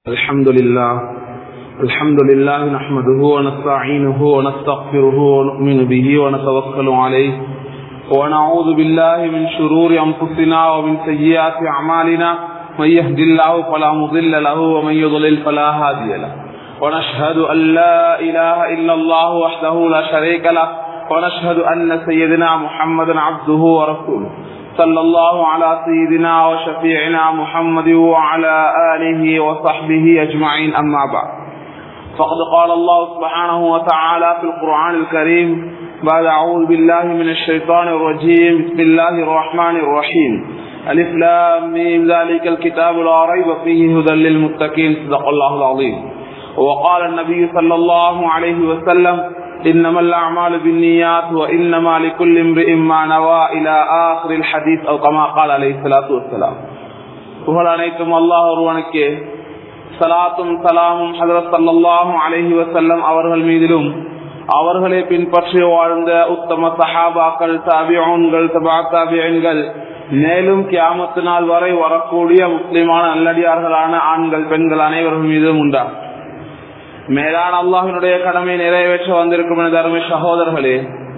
الحمد لله الحمد لله نحمده ونستعينه ونستغفره ونؤمن به ونتوكل عليه ونعوذ بالله من شرور أنفسنا ومن سيئات أعمالنا من يهد الله فلا مضل له ومن يضلل فلا هادي له ونشهد أن لا إله إلا الله وحده لا شريك له ونشهد أن سيدنا محمدا عبده ورسوله صلى الله على سيدنا وشفيعنا محمد وعلى آله وصحبه أجمعين أما بعد فقد قال الله سبحانه وتعالى في القرآن الكريم بعد أعوذ بالله من الشيطان الرجيم بسم الله الرحمن الرحيم ألف لام ميم ذلك الكتاب لا ريب فيه هدى للمتقين صدق الله العظيم وقال النبي صلى الله عليه وسلم إنما الأعمال بالنيات وإنما لكل امرئ ما نوى إلى آخر الحديث أو كما قال عليه الصلاة والسلام புகழ் அனைத்தும் அல்லாஹ் ஒருவனுக்கு சலாத்தும் சலாமும் ஹதரத் சல்லாஹு அலஹி வசல்லம் அவர்கள் மீதிலும் அவர்களை பின்பற்றி வாழ்ந்த உத்தம சஹாபாக்கள் தாபியோன்கள் தபா தாபியன்கள் மேலும் கியாமத்து நாள் வரை வரக்கூடிய முஸ்லிமான நல்லடியார்களான ஆண்கள் பெண்கள் அனைவர்கள் மீதும் உண்டாகும் மேலான அல்லாஹினுடைய கடமை நிறைவேற்ற வந்திருக்கும் என தருமை சகோதரர்களே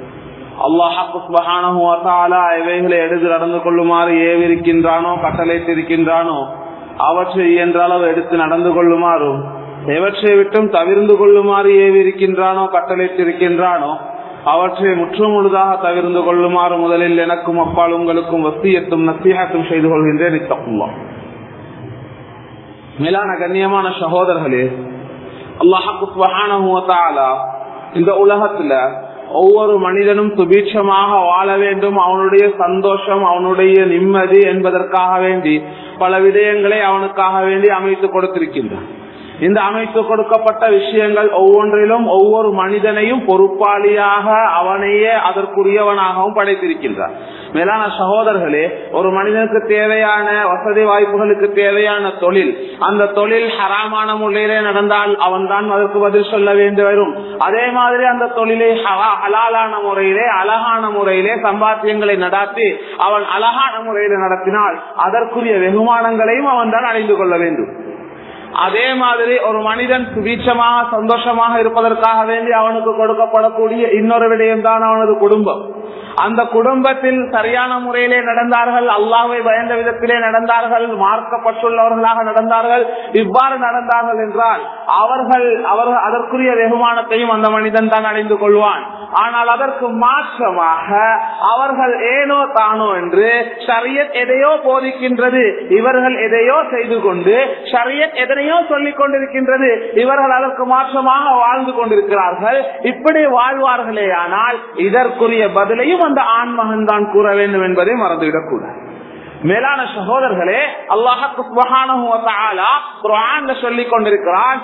அல்லாஹால இவைகளை எடுத்து நடந்து கொள்ளுமாறு ஏவிருக்கின்றானோ கட்டளைத்திருக்கின்றானோ அவற்றை இயன்ற அளவு எடுத்து நடந்து கொள்ளுமாறும் எவற்றை விட்டும் தவிர்ந்து கொள்ளுமாறு ஏவிருக்கின்றானோ கட்டளைத்திருக்கின்றானோ அவற்றை முற்றும் முழுதாக தவிர்ந்து கொள்ளுமாறு முதலில் எனக்கும் அப்பால் உங்களுக்கும் வசியத்தும் நசீகத்தும் செய்து கொள்கின்றேன் இத்தகுல்லா மேலான கண்ணியமான சகோதரர்களே அல்லாஹால இந்த உலகத்துல ஒவ்வொரு மனிதனும் சுபீட்சமாக வாழ வேண்டும் அவனுடைய சந்தோஷம் அவனுடைய நிம்மதி என்பதற்காக வேண்டி பல விடயங்களை அவனுக்காக வேண்டி அமைத்து கொடுத்திருக்கின்றான் இந்த அமைத்து கொடுக்கப்பட்ட விஷயங்கள் ஒவ்வொன்றிலும் ஒவ்வொரு மனிதனையும் பொறுப்பாளியாக அவனையே அதற்குரியவனாகவும் படைத்திருக்கின்றார் மேலான சகோதரர்களே ஒரு மனிதனுக்கு தேவையான வசதி வாய்ப்புகளுக்கு தேவையான தொழில் அந்த தொழில் ஹராமான முறையிலே நடந்தால் அவன் தான் அதற்கு பதில் சொல்ல வேண்டி வரும் அதே மாதிரி அந்த தொழிலை ஹலாலான முறையிலே அழகான முறையிலே சம்பாத்தியங்களை நடாத்தி அவன் அழகான முறையில நடத்தினால் அதற்குரிய வெகுமானங்களையும் அவன் தான் அடைந்து கொள்ள வேண்டும் அதே மாதிரி ஒரு மனிதன் சுபீட்சமாக சந்தோஷமாக இருப்பதற்காக வேண்டி அவனுக்கு கொடுக்கப்படக்கூடிய இன்னொரு விடயம் தான் அவனது குடும்பம் அந்த குடும்பத்தில் சரியான முறையிலே நடந்தார்கள் அல்லாவை பயந்த விதத்திலே நடந்தார்கள் மார்க்கப்பட்டுள்ளவர்களாக நடந்தார்கள் இவ்வாறு நடந்தார்கள் என்றால் அவர்கள் அவர்கள் அதற்குரிய வெகுமானத்தையும் அந்த மனிதன் தான் அடைந்து கொள்வான் ஆனால் அதற்கு மாற்றமாக அவர்கள் ஏனோ தானோ என்று ஷரியத் எதையோ போதிக்கின்றது இவர்கள் எதையோ செய்து கொண்டு ஷரியத் எதனையோ சொல்லிக் கொண்டிருக்கின்றது இவர்கள் அதற்கு மாற்றமாக வாழ்ந்து கொண்டிருக்கிறார்கள் இப்படி வாழ்வார்களே ஆனால் இதற்குரிய பதிலையும் அந்த ஆண்மகன் தான் கூற வேண்டும் என்பதை மறந்துவிடக் கூடாது மேலான சகோதரர்களே அல்லாஹு சொல்லிக் கொண்டிருக்கிறான்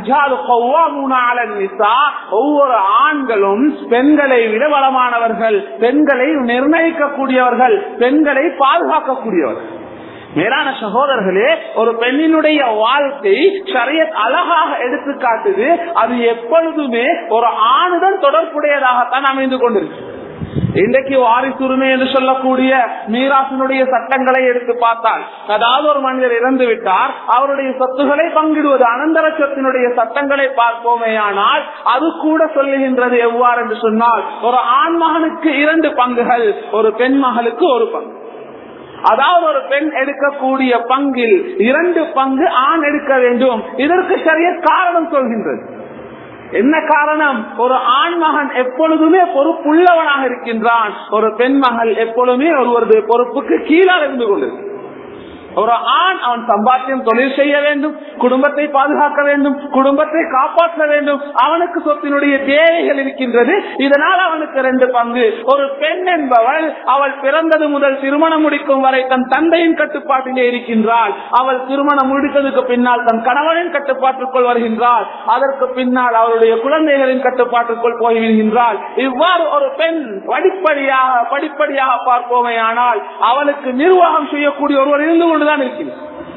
ஒவ்வொரு ஆண்களும் பெண்களை விட வளமானவர்கள் பெண்களை நிர்ணயிக்கக்கூடியவர்கள் பெண்களை பாதுகாக்கக்கூடியவர்கள் மேலான சகோதரர்களே ஒரு பெண்ணினுடைய வாழ்க்கை சரியத் அழகாக எடுத்து காட்டுது அது எப்பொழுதுமே ஒரு ஆணுடன் தொடர்புடையதாகத்தான் அமைந்து கொண்டிருக்கு இன்றைக்கு வாரிசுரிமை என்று சொல்லக்கூடிய மீராசினுடைய சட்டங்களை எடுத்து பார்த்தால் அதாவது ஒரு மனிதர் இறந்து விட்டார் அவருடைய சொத்துக்களை பங்கிடுவது அனந்தர சொத்தினுடைய சட்டங்களை பார்ப்போமே ஆனால் அது கூட சொல்லுகின்றது எவ்வாறு என்று சொன்னால் ஒரு ஆண் மகனுக்கு இரண்டு பங்குகள் ஒரு பெண் மகளுக்கு ஒரு பங்கு அதாவது ஒரு பெண் எடுக்கக்கூடிய பங்கில் இரண்டு பங்கு ஆண் எடுக்க வேண்டும் இதற்கு சரிய காரணம் சொல்கின்றது என்ன காரணம் ஒரு ஆண் மகன் எப்பொழுதுமே பொறுப்புள்ளவனாக இருக்கின்றான் ஒரு பெண் மகள் எப்பொழுதுமே ஒருவரது பொறுப்புக்கு கீழே இருந்து கொண்டிருக்கிறான் ஒரு ஆண் அவன் சம்பாத்தியம் தொழில் செய்ய வேண்டும் குடும்பத்தை பாதுகாக்க வேண்டும் குடும்பத்தை காப்பாற்ற வேண்டும் அவனுக்கு சொத்தினுடைய தேவைகள் இருக்கின்றது இதனால் அவனுக்கு ரெண்டு பங்கு ஒரு பெண் என்பவள் அவள் பிறந்தது முதல் திருமணம் முடிக்கும் வரை தன் தந்தையின் கட்டுப்பாட்டிலே இருக்கின்றாள் அவள் திருமணம் முடித்ததுக்கு பின்னால் தன் கணவனின் கட்டுப்பாட்டுக்குள் வருகின்றாள் அதற்கு பின்னால் அவளுடைய குழந்தைகளின் கட்டுப்பாட்டுக்குள் போய்விடுகின்றாள் இவ்வாறு ஒரு பெண் படிப்படியாக படிப்படியாக பார்ப்போமே ஆனால் அவளுக்கு நிர்வாகம் செய்யக்கூடிய ஒருவர் இருந்து கொண்டு கொண்டுதான் இருக்கின்றார்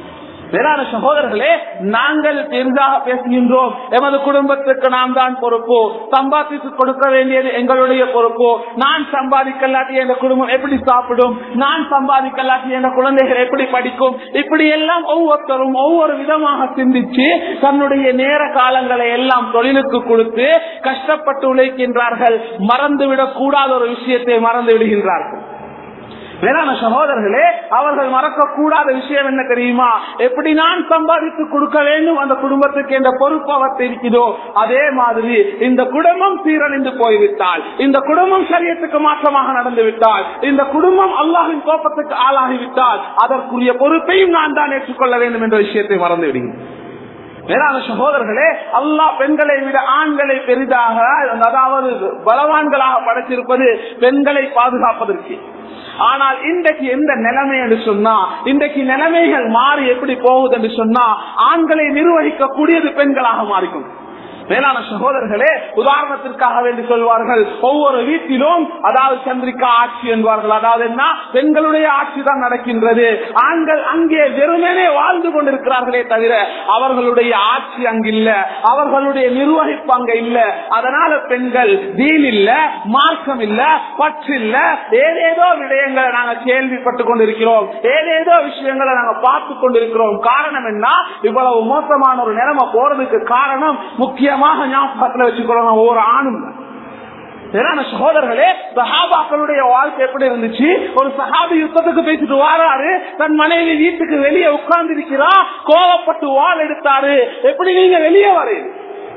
வேளாண் சகோதரர்களே நாங்கள் பெரிதாக பேசுகின்றோம் எமது குடும்பத்துக்கு நாம் தான் பொறுப்பு சம்பாதித்து கொடுக்க வேண்டியது எங்களுடைய பொறுப்பு நான் சம்பாதிக்கலாட்டி என் குடும்பம் எப்படி சாப்பிடும் நான் சம்பாதிக்கலாட்டி என் குழந்தைகள் எப்படி படிக்கும் இப்படி எல்லாம் ஒவ்வொருத்தரும் ஒவ்வொரு விதமாக சிந்திச்சு தன்னுடைய நேர காலங்களை எல்லாம் தொழிலுக்கு கொடுத்து கஷ்டப்பட்டு உழைக்கின்றார்கள் மறந்துவிடக் கூடாத ஒரு விஷயத்தை மறந்து விடுகின்றார்கள் வேளாண் சகோதரர்களே அவர்கள் மறக்க கூடாத விஷயம் என்ன தெரியுமா எப்படி நான் சம்பாதித்து கொடுக்க வேண்டும் அந்த குடும்பத்துக்கு என்ற பொறுப்பு அவர்த்து இருக்கிறதோ அதே மாதிரி இந்த குடும்பம் சீரழிந்து போய்விட்டால் இந்த குடும்பம் சரியத்துக்கு மாற்றமாக நடந்து விட்டால் இந்த குடும்பம் அல்லாஹின் கோபத்துக்கு ஆளாகிவிட்டால் அதற்குரிய பொறுப்பையும் நான் தான் ஏற்றுக்கொள்ள வேண்டும் என்ற விஷயத்தை மறந்து விடுகிறேன் வேளாண் சகோதரர்களே அல்லாஹ் பெண்களை விட ஆண்களை பெரிதாக அதாவது பலவான்களாக படைத்திருப்பது பெண்களை பாதுகாப்பதற்கு ஆனால் இன்றைக்கு எந்த நிலைமை என்று சொன்னா இன்றைக்கு நிலைமைகள் மாறி எப்படி போகுது என்று சொன்னா ஆண்களை நிர்வகிக்க கூடியது பெண்களாக மாறிக்கும் மேலான சகோதரர்களே உதாரணத்திற்காக வேண்டி சொல்வார்கள் ஒவ்வொரு வீட்டிலும் அதாவது சந்திரிகா ஆட்சி என்பார்கள் அதாவது என்ன பெண்களுடைய ஆட்சி தான் நடக்கின்றது ஆண்கள் அங்கே வெறுமனே வாழ்ந்து கொண்டிருக்கிறார்களே தவிர அவர்களுடைய ஆட்சி அங்கில்ல அவர்களுடைய நிர்வகிப்பு அங்க இல்ல அதனால பெண்கள் தீன் இல்ல மார்க்கம் இல்ல பற்று இல்ல ஏதேதோ விடயங்களை நாங்க கேள்விப்பட்டு கொண்டிருக்கிறோம் ஏதேதோ விஷயங்களை நாங்க பார்த்து கொண்டிருக்கிறோம் காரணம் என்ன இவ்வளவு மோசமான ஒரு நிலைமை போறதுக்கு காரணம் முக்கியமாக ஞாபகத்துல வச்சுக்கொள்ளணும் ஒவ்வொரு ஆணும் தான். ஏன்னா சகோதரர்களே சஹாபாக்களுடைய வாழ்க்கை எப்படி இருந்துச்சு ஒரு சஹாபி யுத்தத்துக்கு பேசிட்டு வாராரு தன் மனைவி வீட்டுக்கு வெளியே உட்கார்ந்து இருக்கிறா கோவப்பட்டு வாள் எடுத்தாரு எப்படி நீங்க வெளியே வரீங்க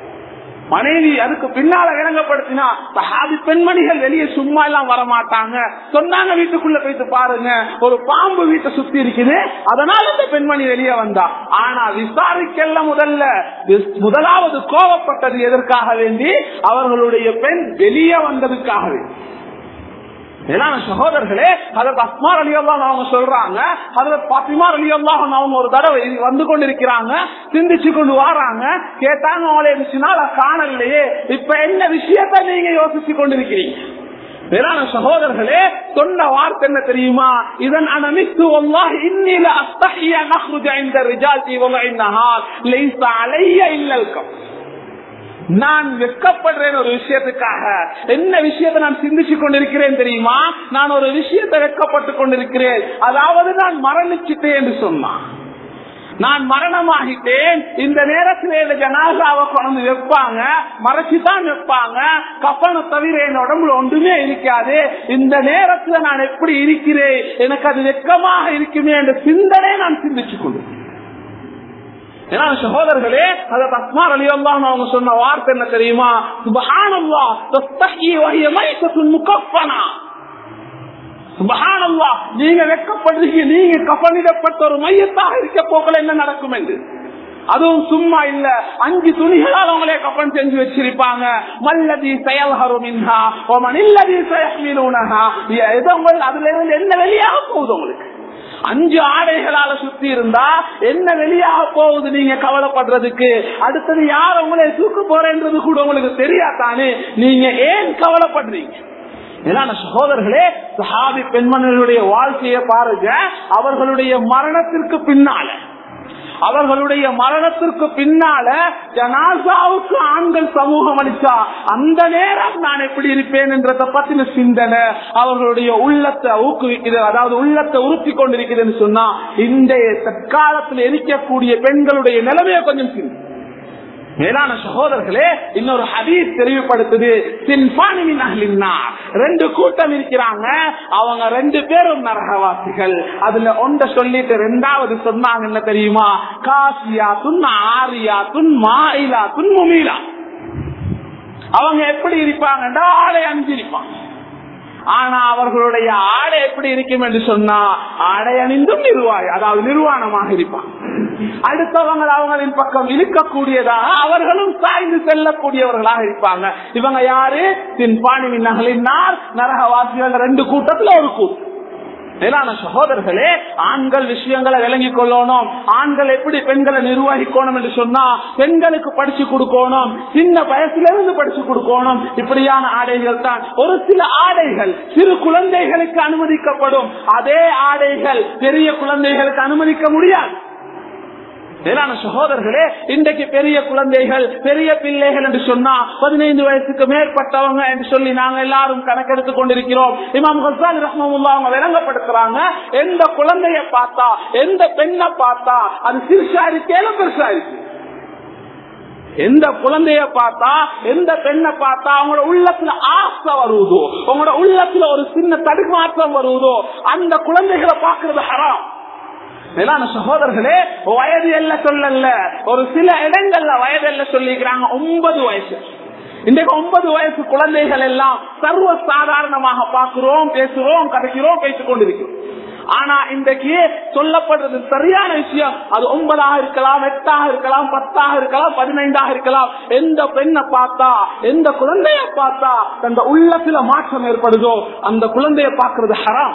மனைவி அதுக்கு பின்னால விளங்கப்படுத்தினா சஹாபி பெண்மணிகள் வெளியே சும்மா எல்லாம் வர மாட்டாங்க சொன்னாங்க வீட்டுக்குள்ள போயிட்டு பாருங்க ஒரு பாம்பு வீட்டை சுத்தி இருக்குது அதனால இந்த பெண்மணி வெளியே வந்தா ஆனா விசாரிக்கல முதல்ல முதலாவது கோவப்பட்டது எதற்காக வேண்டி அவர்களுடைய பெண் வெளியே வந்ததுக்காக வேண்டி மேலான சகோதரர்களே அதற்கு அஸ்மார் அலி அல்லாஹ் அவங்க சொல்றாங்க அதுல பாத்திமார் அலி அல்லாஹ் அவங்க ஒரு தடவை வந்து கொண்டிருக்கிறாங்க சிந்திச்சு கொண்டு வராங்க கேட்டாங்க அவங்களே இருந்துச்சுன்னா அதை காணலையே இப்ப என்ன விஷயத்த நீங்க யோசிச்சு கொண்டிருக்கிறீங்க மேலான சகோதரர்களே சொன்ன வார்த்தை என்ன தெரியுமா இதன் அனமித்து والله اني لا استحي ان اخرج عند الرجال في وضع النهار ليس علي الا الكف நான் வெட்கப்படுறேன் ஒரு விஷயத்துக்காக என்ன விஷயத்தை நான் சிந்திச்சு கொண்டிருக்கிறேன் தெரியுமா நான் ஒரு விஷயத்தை வெட்கப்பட்டு கொண்டிருக்கிறேன் அதாவது நான் மரணிச்சிட்டேன் என்று சொன்னான் நான் மரணமாகிட்டேன் இந்த நேரத்தில் இந்த ஜனாசாவை கொண்டு வைப்பாங்க மறைச்சுதான் வைப்பாங்க கப்பனை தவிர என் உடம்புல ஒன்றுமே இருக்காது இந்த நேரத்துல நான் எப்படி இருக்கிறேன் எனக்கு அது வெட்கமாக இருக்குமே என்ற சிந்தனை நான் சிந்திச்சு கொண்டிருக்கிறேன் ஏன்னா சகோதரர்களே அதை தஸ்மார் அலி அல்லாஹ் அவங்க சொன்ன வார்த்தை என்ன தெரியுமா சுபஹானல்லா தஸ்தஹி வஹிய மைத்தத்துன் முகஃபனா சுபஹானல்லா நீங்க வெட்கப்படுறீங்க நீங்க கஃனிடப்பட்ட ஒரு மையத்தாக இருக்க போகல என்ன நடக்கும் என்று அதுவும் சும்மா இல்ல அஞ்சு துணிகளால் அவங்களே கப்பன் செஞ்சு வச்சிருப்பாங்க மல்லதி செயல்ஹரு மின்ஹா ஓமன் இல்லதி செயல்மீனூனஹா எது உங்களுக்கு அதுல இருந்து என்ன வெளியாக போகுது உங்களுக்கு அஞ்சு ஆடைகளால சுத்தி இருந்தா என்ன வெளியாக போகுது நீங்க கவலைப்படுறதுக்கு அடுத்தது யார் உங்களை தூக்க போறேன்றது கூட உங்களுக்கு தெரியாதானே நீங்க ஏன் கவலைப்படுறீங்க மேலான சகோதரர்களே சஹாபி பெண்மணிகளுடைய வாழ்க்கையை பாருங்க அவர்களுடைய மரணத்திற்கு பின்னால அவர்களுடைய மரணத்திற்கு பின்னால ஜனாசாவுக்கு ஆண்கள் சமூகம் அளிச்சா அந்த நேரம் நான் எப்படி இருப்பேன் என்றத பத்தின சிந்தனை அவர்களுடைய உள்ளத்தை ஊக்குவிக்கிறது அதாவது உள்ளத்தை உறுத்தி கொண்டிருக்கிறதுன்னு சொன்னா இன்றைய தற்காலத்தில் இருக்கக்கூடிய பெண்களுடைய நிலைமையை கொஞ்சம் சிந்தி மேலான சகோதரர்களே இன்னொரு ஹதீஸ் தெளிவுபடுத்துது சின்பானிமின் அஹ்லின்னார் ரெண்டு கூட்டம் இருக்கிறாங்க அவங்க ரெண்டு பேரும் நரகவாசிகள் அதுல ஒன்ற சொல்லிட்டு ரெண்டாவது சொன்னாங்க என்ன தெரியுமா காசியா துன் ஆரியா துன் மாயிலா துன் முமீலா அவங்க எப்படி இருப்பாங்கன்றா ஆளை அஞ்சிருப்பாங்க ஆனா அவர்களுடைய ஆடை எப்படி இருக்கும் என்று சொன்னா ஆடை அணிந்தும் நிர்வாய் அதாவது நிர்வாணமாக இருப்பாங்க அடுத்தவங்க அவங்களின் பக்கம் இழுக்கக்கூடியதாக அவர்களும் சாய்ந்து செல்லக்கூடியவர்களாக இருப்பாங்க இவங்க யாரு தின்பாணி நகலினார் நரகவாசிகள் ரெண்டு கூட்டத்துல ஒரு கூட்டம் மேலான சகோதரர்களே ஆண்கள் விஷயங்களை விளங்கிக் கொள்ளணும் ஆண்கள் எப்படி பெண்களை நிர்வகிக்கணும் என்று சொன்னா பெண்களுக்கு படிச்சு கொடுக்கணும் சின்ன வயசுல இருந்து படிச்சு கொடுக்கணும் இப்படியான ஆடைகள் தான் ஒரு சில ஆடைகள் சிறு குழந்தைகளுக்கு அனுமதிக்கப்படும் அதே ஆடைகள் பெரிய குழந்தைகளுக்கு அனுமதிக்க முடியாது மேலான சகோதரர்களே இன்றைக்கு பெரிய குழந்தைகள் பெரிய பிள்ளைகள் என்று சொன்னா பதினைந்து வயசுக்கு மேற்பட்டவங்க என்று சொல்லி நாங்க எல்லாரும் கணக்கெடுத்துக் கொண்டிருக்கிறோம் இமாம் ஹசான் ரஹ்மமுல்லா அவங்க விளங்கப்படுத்துறாங்க எந்த குழந்தைய பார்த்தா எந்த பெண்ணை பார்த்தா அது சிறுசா இருக்கேலும் பெருசா இருக்கு எந்த குழந்தைய பார்த்தா எந்த பெண்ணை பார்த்தா அவங்களோட உள்ளத்துல ஆசை வருவதோ உங்களோட உள்ளத்துல ஒரு சின்ன தடுமாற்றம் வருவதோ அந்த குழந்தைகளை பார்க்கறது ஹராம் மேலான சகோதரர்களே வயது எல்ல சொல்லல ஒரு சில இடங்கள்ல வயது எல்ல சொல்லிக்கிறாங்க ஒன்பது வயசு இன்றைக்கு ஒன்பது வயசு குழந்தைகள் எல்லாம் சர்வ சாதாரணமாக பார்க்கிறோம் பேசுறோம் கதைக்கிறோம் பேசிக் கொண்டிருக்கிறோம் ஆனா இன்றைக்கு சொல்லப்படுறது சரியான விஷயம் அது ஒன்பதாக இருக்கலாம் எட்டாக இருக்கலாம் பத்தாக இருக்கலாம் பதினைந்தாக இருக்கலாம் எந்த பெண்ணை பார்த்தா எந்த குழந்தைய பார்த்தா அந்த உள்ளத்துல மாற்றம் ஏற்படுதோ அந்த குழந்தைய பார்க்கறது ஹராம்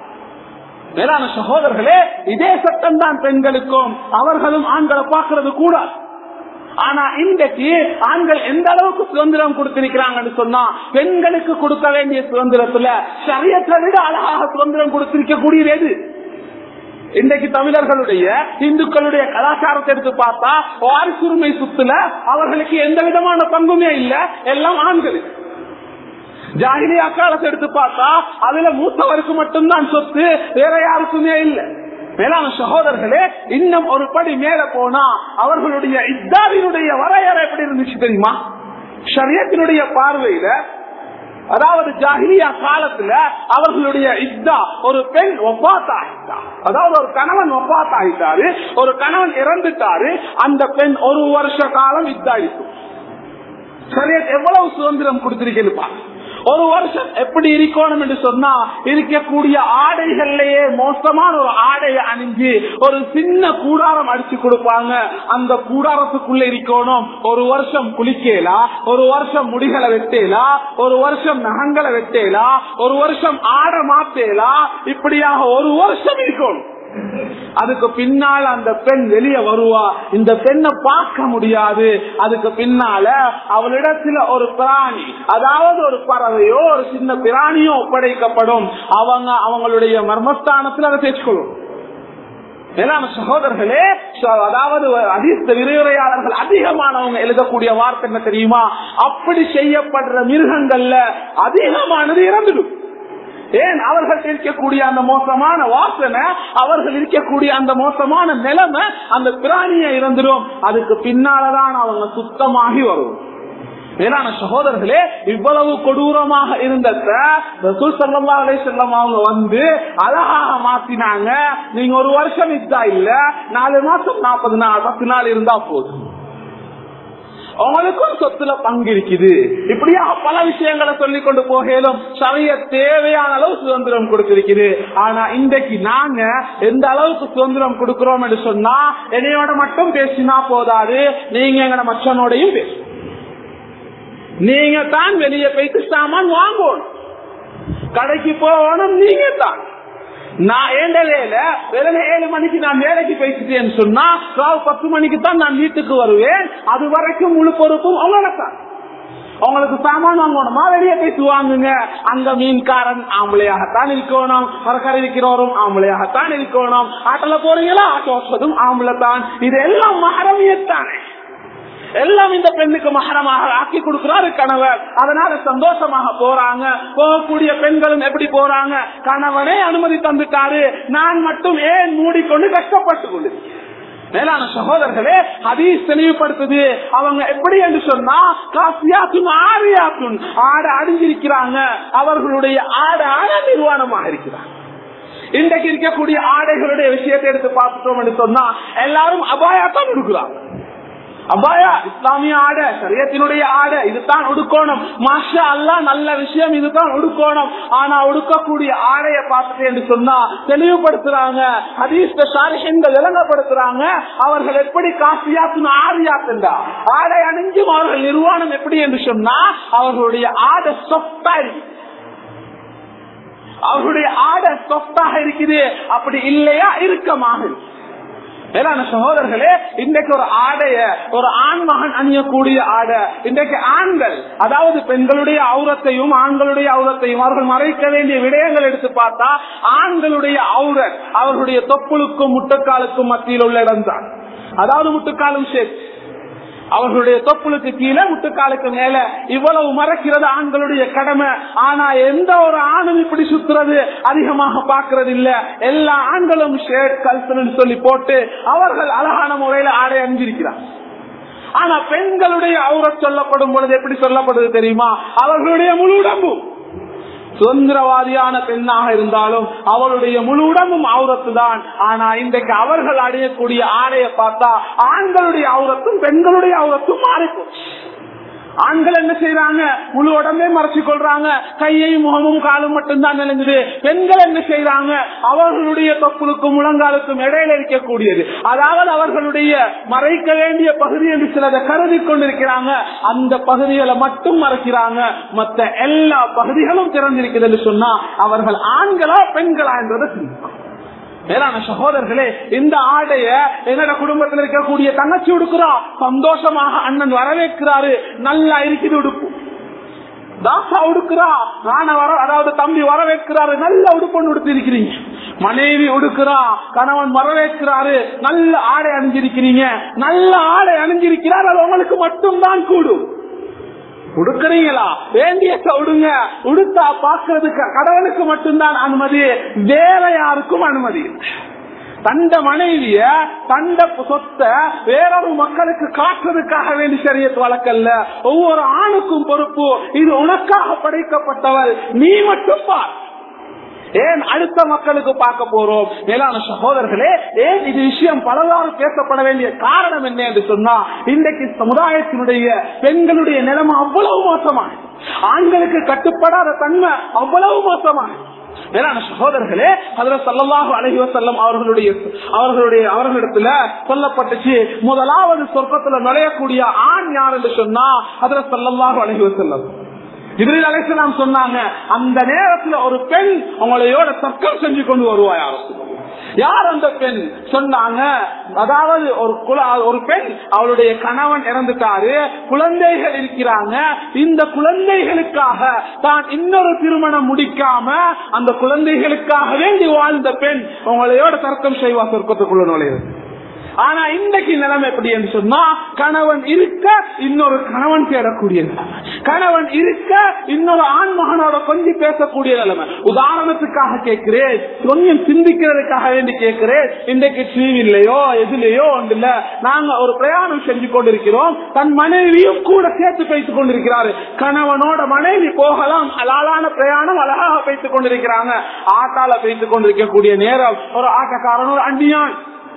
மேலான சகோதரர்களே இதே சட்டம் தான் பெண்களுக்கும் அவர்களும் ஆண்களை பார்க்கறது கூடாது ஆனா இன்றைக்கு ஆண்கள் எந்த அளவுக்கு சுதந்திரம் கொடுத்திருக்கிறாங்கன்னு சொன்னா பெண்களுக்கு கொடுக்க வேண்டிய சுதந்திரத்துல சரியத்தை விட அழகாக சுதந்திரம் கொடுத்திருக்க கூடியது எது இன்றைக்கு தமிழர்களுடைய இந்துக்களுடைய கலாச்சாரத்தை எடுத்து பார்த்தா வாரிசுரிமை சுத்துல அவர்களுக்கு எந்த விதமான பங்குமே இல்ல எல்லாம் ஆண்களுக்கு ஜாகிலியா காலத்தை எடுத்து பார்த்தா அதுல மூத்தவருக்கு மட்டும்தான் சொத்து வேற யாருக்குமே இல்லை மேலான சகோதரர்களே இன்னும் ஒரு படி மேல போனா அவர்களுடைய இத்தாவினுடைய வரையறை எப்படி இருந்துச்சு தெரியுமா ஷரியத்தினுடைய பார்வையில அதாவது ஜாகிலியா காலத்துல அவர்களுடைய இத்தா ஒரு பெண் ஒப்பாத்தாயிட்டா அதாவது ஒரு கணவன் ஒப்பாத்தாயிட்டாரு ஒரு கணவன் இறந்துட்டாரு அந்த பெண் ஒரு வருஷ காலம் இத்தா இருக்கும் சரியத் எவ்வளவு சுதந்திரம் கொடுத்திருக்கேன்னு ஒரு வருஷம் எப்படி இருக்கணும் என்று சொன்னா இருக்கக்கூடிய ஆடைகள்லயே மோசமான ஒரு ஆடையை அணிஞ்சு ஒரு சின்ன கூடாரம் அடிச்சு கொடுப்பாங்க அந்த கூடாரத்துக்குள்ள இருக்கணும் ஒரு வருஷம் குளிக்கலா ஒரு வருஷம் முடிகளை வெட்டேலா ஒரு வருஷம் நகங்களை வெட்டேலா ஒரு வருஷம் ஆடை மாத்தேலா இப்படியாக ஒரு வருஷம் இருக்கணும் அதுக்கு பின்னால அந்த பெண் வெளியே வருவா இந்த பெண்ணை பார்க்க முடியாது அதுக்கு பின்னால அவளிடத்துல ஒரு பிராணி அதாவது ஒரு பறவையோ ஒரு சின்ன பிராணியோ ஒப்படைக்கப்படும் அவங்க அவங்களுடைய மர்மஸ்தானத்தில் அதை தேய்ச்சிக்கொள்ளும் மேலான சகோதரர்களே அதாவது அதிர்ஷ்ட விரிவுரையாளர்கள் அதிகமானவங்க எழுதக்கூடிய வார்த்தை என்ன தெரியுமா அப்படி செய்யப்படுற மிருகங்கள்ல அதிகமானது இறந்துடும் ஏன் அவர்கள் இருக்கக்கூடிய அந்த மோசமான வாசனை அவர்கள் இருக்கக்கூடிய அந்த மோசமான நிலைமை அந்த பிராணியை இறந்துடும் அதுக்கு பின்னாலதான் அவங்க சுத்தமாகி வரும் மேலான சகோதரர்களே இவ்வளவு கொடூரமாக இருந்த செல்லம் அவங்க வந்து அழகாக மாத்தினாங்க நீங்க ஒரு வருஷம் இதா இல்ல நாலு மாசம் நாற்பது நாள் பத்து நாள் இருந்தா போதும் அவங்களுக்கும் சொத்துல பங்கு இருக்குது இப்படியாக பல விஷயங்களை சொல்லிக் கொண்டு போகலும் சரிய தேவையான அளவு சுதந்திரம் கொடுத்திருக்குது ஆனா இன்றைக்கு நாங்க எந்த அளவுக்கு சுதந்திரம் கொடுக்கிறோம் என்று சொன்னா என்னையோட மட்டும் பேசினா போதாது நீங்க எங்கட மச்சனோடையும் பேசணும் நீங்க தான் வெளியே போயிட்டு சாமான் வாங்கணும் கடைக்கு போகணும் நீங்க தான் நான் ஏண்டலையில வெறும் ஏழு மணிக்கு நான் வேலைக்கு போயிட்டேன்னு சொன்னா ராவு பத்து மணிக்கு தான் நான் வீட்டுக்கு வருவேன் அது வரைக்கும் முழு பொறுப்பும் அவங்களதான் அவங்களுக்கு சாமான் வாங்கணுமா வெளியே போயிட்டு வாங்குங்க அங்க மீன்காரன் ஆம்பளையாகத்தான் இருக்கணும் மரக்கரை இருக்கிறவரும் ஆம்பளையாகத்தான் இருக்கணும் ஆட்டோல போறீங்களா ஆட்டோ ஓட்டுவதும் ஆம்பளை தான் இது எல்லாம் மகரமியத்தானே எல்லாம் இந்த பெண்ணுக்கு மகரமாக ஆக்கி கொடுக்கிறாரு கணவர் அதனால சந்தோஷமாக போறாங்க போகக்கூடிய பெண்களும் எப்படி போறாங்க கணவனே அனுமதி தந்துட்டாரு நான் மட்டும் ஏன் மூடிக்கொண்டு கஷ்டப்பட்டு கொண்டு மேலான சகோதரர்களே ஹதீஸ் தெளிவுபடுத்துது அவங்க எப்படி என்று சொன்னா காசியாத்தும் ஆரியாத்தும் ஆட அணிஞ்சிருக்கிறாங்க அவர்களுடைய ஆட ஆட நிர்வாணமாக இருக்கிறாங்க இன்றைக்கு இருக்கக்கூடிய ஆடைகளுடைய விஷயத்தை எடுத்து பார்த்துட்டோம் என்று சொன்னா எல்லாரும் அபாயாத்தான் கொடுக்குறாங்க அபாயா இஸ்லாமிய ஆடை சரியத்தினுடைய ஆடை இதுதான் உடுக்கோணம் மாஷா அல்லா நல்ல விஷயம் இதுதான் உடுக்கோணம் ஆனா உடுக்கக்கூடிய ஆடையை பார்த்துட்டு என்று சொன்னா தெளிவுபடுத்துறாங்க ஹதீஸ்த சாரிகள் விளங்கப்படுத்துறாங்க அவர்கள் எப்படி காசியாத்துன்னு ஆரியாத்துண்டா ஆடை அணிஞ்சும் அவர்கள் நிர்வாணம் எப்படி என்று சொன்னா அவர்களுடைய ஆடை சொத்தா இருக்கு அவர்களுடைய ஆடை சொத்தாக இருக்குது அப்படி இல்லையா இறுக்கமாக இருக்கு மேலான சகோதரர்களே இன்றைக்கு ஒரு ஆடைய ஒரு ஆண் மகன் அணியக்கூடிய ஆடை இன்றைக்கு ஆண்கள் அதாவது பெண்களுடைய அவுரத்தையும் ஆண்களுடைய அவுரத்தையும் அவர்கள் மறைக்க வேண்டிய விடயங்கள் எடுத்து பார்த்தா ஆண்களுடைய அவுரத் அவர்களுடைய தொப்புளுக்கும் முட்டக்காலுக்கும் மத்தியில் உள்ள இடம் தான் அதாவது முட்டுக்காலும் சேர்த்து அவர்களுடைய தொப்புளுக்கு கீழே முட்டுக்காலுக்கு மேல இவ்வளவு மறைக்கிறது ஆண்களுடைய கடமை ஆனா எந்த ஒரு ஆணும் இப்படி சுத்துறது அதிகமாக பாக்குறது இல்ல எல்லா ஆண்களும் ஷேட் கல்சன் சொல்லி போட்டு அவர்கள் அழகான முறையில ஆடை அணிஞ்சிருக்கிறார் ஆனா பெண்களுடைய அவுரத் சொல்லப்படும் பொழுது எப்படி சொல்லப்படுது தெரியுமா அவர்களுடைய முழு உடம்பும் சுதந்திரவாதியான பெண்ணாக இருந்தாலும் அவளுடைய முழு உடம்பும் அவுரத்து தான் ஆனா இன்றைக்கு அவர்கள் அடையக்கூடிய ஆடையை பார்த்தா ஆண்களுடைய அவுரத்தும் பெண்களுடைய அவுரத்தும் மாறிப்போச்சு ஆண்கள் என்ன செய்யறாங்க முழு உடம்பே மறைச்சு கொள்றாங்க கையையும் முகமும் காலும் மட்டும்தான் நினைஞ்சது பெண்கள் என்ன செய்யறாங்க அவர்களுடைய தொப்புளுக்கும் முழங்காலுக்கும் இடையில இருக்கக்கூடியது அதாவது அவர்களுடைய மறைக்க வேண்டிய பகுதி என்று சிலதை கருதி கொண்டிருக்கிறாங்க அந்த பகுதிகளை மட்டும் மறைக்கிறாங்க மற்ற எல்லா பகுதிகளும் திறந்திருக்குது என்று சொன்னா அவர்கள் ஆண்களா பெண்களா என்றதை சிந்திக்கும் மேலான சகோதரர்களே இந்த ஆடைய என்னோட குடும்பத்தில் இருக்கக்கூடிய தங்கச்சி உடுக்கிறா சந்தோஷமாக அண்ணன் வரவேற்கிறாரு நல்லா இருக்குது உடுப்பு தாசா உடுக்கிறா நான வர அதாவது தம்பி வரவேற்கிறாரு நல்ல உடுப்பு உடுத்து இருக்கிறீங்க மனைவி உடுக்கிறா கணவன் வரவேற்கிறாரு நல்ல ஆடை அணிஞ்சிருக்கிறீங்க நல்ல ஆடை அணிஞ்சிருக்கிறார் அது உங்களுக்கு மட்டும்தான் கூடும் உடுக்கிறீங்களா வேண்டிய உடுங்க உடுத்தா பாக்குறதுக்கு கடவுளுக்கு மட்டும்தான் அனுமதி வேற யாருக்கும் அனுமதி தண்ட மனைவிய தண்ட சொத்தை வேறொரு மக்களுக்கு காட்டுறதுக்காக வேண்டி சரியத்து வழக்கல்ல ஒவ்வொரு ஆணுக்கும் பொறுப்பு இது உனக்காக படைக்கப்பட்டவள் நீ மட்டும் பார் ஏன் அடுத்த மக்களுக்கு பார்க்க போறோம் மேலான சகோதரர்களே ஏன் இது விஷயம் பலவாறு பேசப்பட வேண்டிய காரணம் என்ன என்று சொன்னா இன்றைக்கு சமுதாயத்தினுடைய பெண்களுடைய நிலைமை அவ்வளவு மோசமான ஆண்களுக்கு கட்டுப்படாத தன்மை அவ்வளவு மோசமான மேலான சகோதரர்களே அதுல சொல்லலாக அழகி வசல்லம் அவர்களுடைய அவர்களுடைய அவர்களிடத்துல சொல்லப்பட்டுச்சு முதலாவது சொர்க்கத்துல நுழையக்கூடிய ஆண் யார் என்று சொன்னா அதுல சொல்லலாக அழகி வசல்லம் இதில் அழைச்சலாம் சொன்னாங்க அந்த நேரத்துல ஒரு பெண் உங்களையோட தர்க்கம் செஞ்சு கொண்டு வருவா யாரும் யார் அந்த பெண் சொன்னாங்க அதாவது ஒரு குல ஒரு பெண் அவளுடைய கணவன் இறந்துட்டாரு குழந்தைகள் இருக்கிறாங்க இந்த குழந்தைகளுக்காக தான் இன்னொரு திருமணம் முடிக்காம அந்த குழந்தைகளுக்காக வேண்டி வாழ்ந்த பெண் உங்களையோட தர்க்கம் செய்வா சொர்க்கத்துக்குள்ள நுழையுது ஆனா இன்றைக்கு நிலைமை எப்படி என்று சொன்னா கணவன் இருக்க இன்னொரு கணவன் தேடக்கூடிய நிலைமை கணவன் இருக்க இன்னொரு ஆண் மகனோட கொஞ்சம் பேசக்கூடிய நிலைமை உதாரணத்துக்காக கேட்கிறேன் கொஞ்சம் சிந்திக்கிறதுக்காக வேண்டி கேட்கிறேன் இன்றைக்கு டிவிலையோ எதுலயோ ஒன்று இல்ல நாங்க ஒரு பிரயாணம் செஞ்சு கொண்டிருக்கிறோம் தன் மனைவியும் கூட சேர்த்து வைத்துக் கொண்டிருக்கிறாரு கணவனோட மனைவி போகலாம் அலாலான பிரயாணம் அழகாக வைத்துக் கொண்டிருக்கிறாங்க ஆட்டால வைத்துக் கொண்டிருக்கக்கூடிய நேரம் ஒரு ஆட்டக்காரன் ஒரு அண்டியான்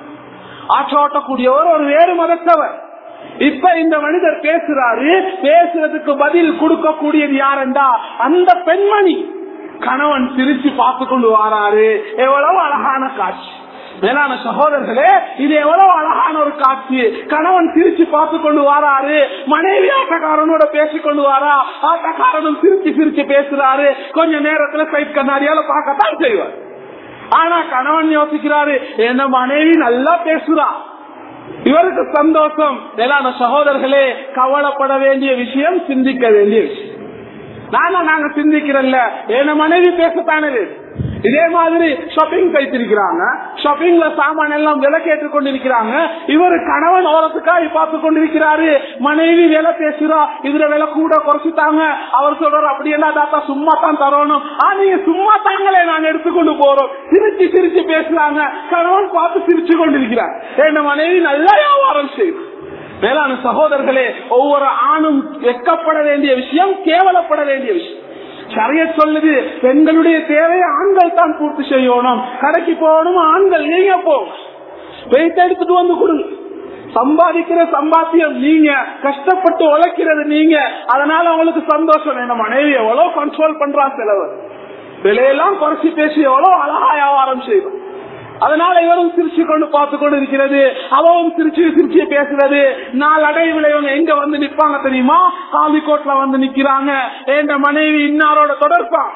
ஆற்றோட்டக்கூடியவர் ஒரு வேறு மதத்தவர் இப்ப இந்த மனிதர் பேசுறாரு பேசுறதுக்கு பதில் கொடுக்கக்கூடியது யாருண்டா அந்த பெண்மணி கணவன் சிரிச்சு பார்த்து கொண்டு வாராரு எவ்வளவு அழகான காட்சி மேலான சகோதரர்களே இது எவ்வளவு அழகான ஒரு காட்சி கணவன் சிரிச்சு பார்த்து கொண்டு வாராரு மனைவி ஆட்டக்காரனோட பேசிக் கொண்டு வாரா ஆட்டக்காரனும் சிரிச்சு சிரிச்சு பேசுறாரு கொஞ்ச நேரத்துல சைட் கண்ணாடியால பார்க்கத்தான் செய்வார் ஆனா கணவன் யோசிக்கிறாரு என்ன மனைவி நல்லா பேசுறா இவருக்கு சந்தோஷம் மேலான சகோதரர்களே கவலைப்பட வேண்டிய விஷயம் சிந்திக்க வேண்டிய விஷயம் நானா நாங்க சிந்திக்கிறல்ல என்ன மனைவி பேசத்தானே இதே மாதிரி ஷாப்பிங் கைத்திருக்கிறாங்க ஷாப்பிங்ல சாமான் எல்லாம் விலை கேட்டுக் கொண்டிருக்கிறாங்க இவர் கணவன் ஓரத்துக்காய் பார்த்து கொண்டிருக்கிறாரு மனைவி விலை பேசுறா இதுல விலை கூட குறைச்சிட்டாங்க அவர் சொல்றாரு அப்படி எல்லாம் தாத்தா சும்மா தான் தரணும் ஆ நீங்க சும்மா தாங்களே நாங்க எடுத்துக்கொண்டு போறோம் சிரிச்சு சிரிச்சு பேசுறாங்க கணவன் பார்த்து சிரிச்சு கொண்டிருக்கிறார் என்ன மனைவி நல்லா வியாபாரம் செய்யும் மேலான சகோதரர்களே ஒவ்வொரு ஆணும் வெக்கப்பட வேண்டிய விஷயம் கேவலப்பட வேண்டிய விஷயம் சரிய சொல்லுது பெண்களுடைய தேவையை ஆண்கள் தான் பூர்த்தி செய்யணும் கடைக்கு போகணும் ஆண்கள் நீங்க போகும் வெயிட் எடுத்துட்டு வந்து கொடுங்க சம்பாதிக்கிற சம்பாத்தியம் நீங்க கஷ்டப்பட்டு உழைக்கிறது நீங்க அதனால உங்களுக்கு சந்தோஷம் என்ன மனைவி எவ்வளவு கண்ட்ரோல் பண்றா செலவு விலையெல்லாம் குறைச்சி பேசி எவ்வளவு அழகா வியாபாரம் செய்வோம் அதனால இவரும் சிரிச்சு கொண்டு பார்த்து கொண்டு இருக்கிறது அவவும் சிரிச்சு சிரிச்சு பேசுறது நாலு அடைவுல இவங்க எங்க வந்து நிப்பாங்க தெரியுமா காவிக்கோட்ல வந்து நிக்கிறாங்க என்ற மனைவி இன்னாரோட தொடர்பான்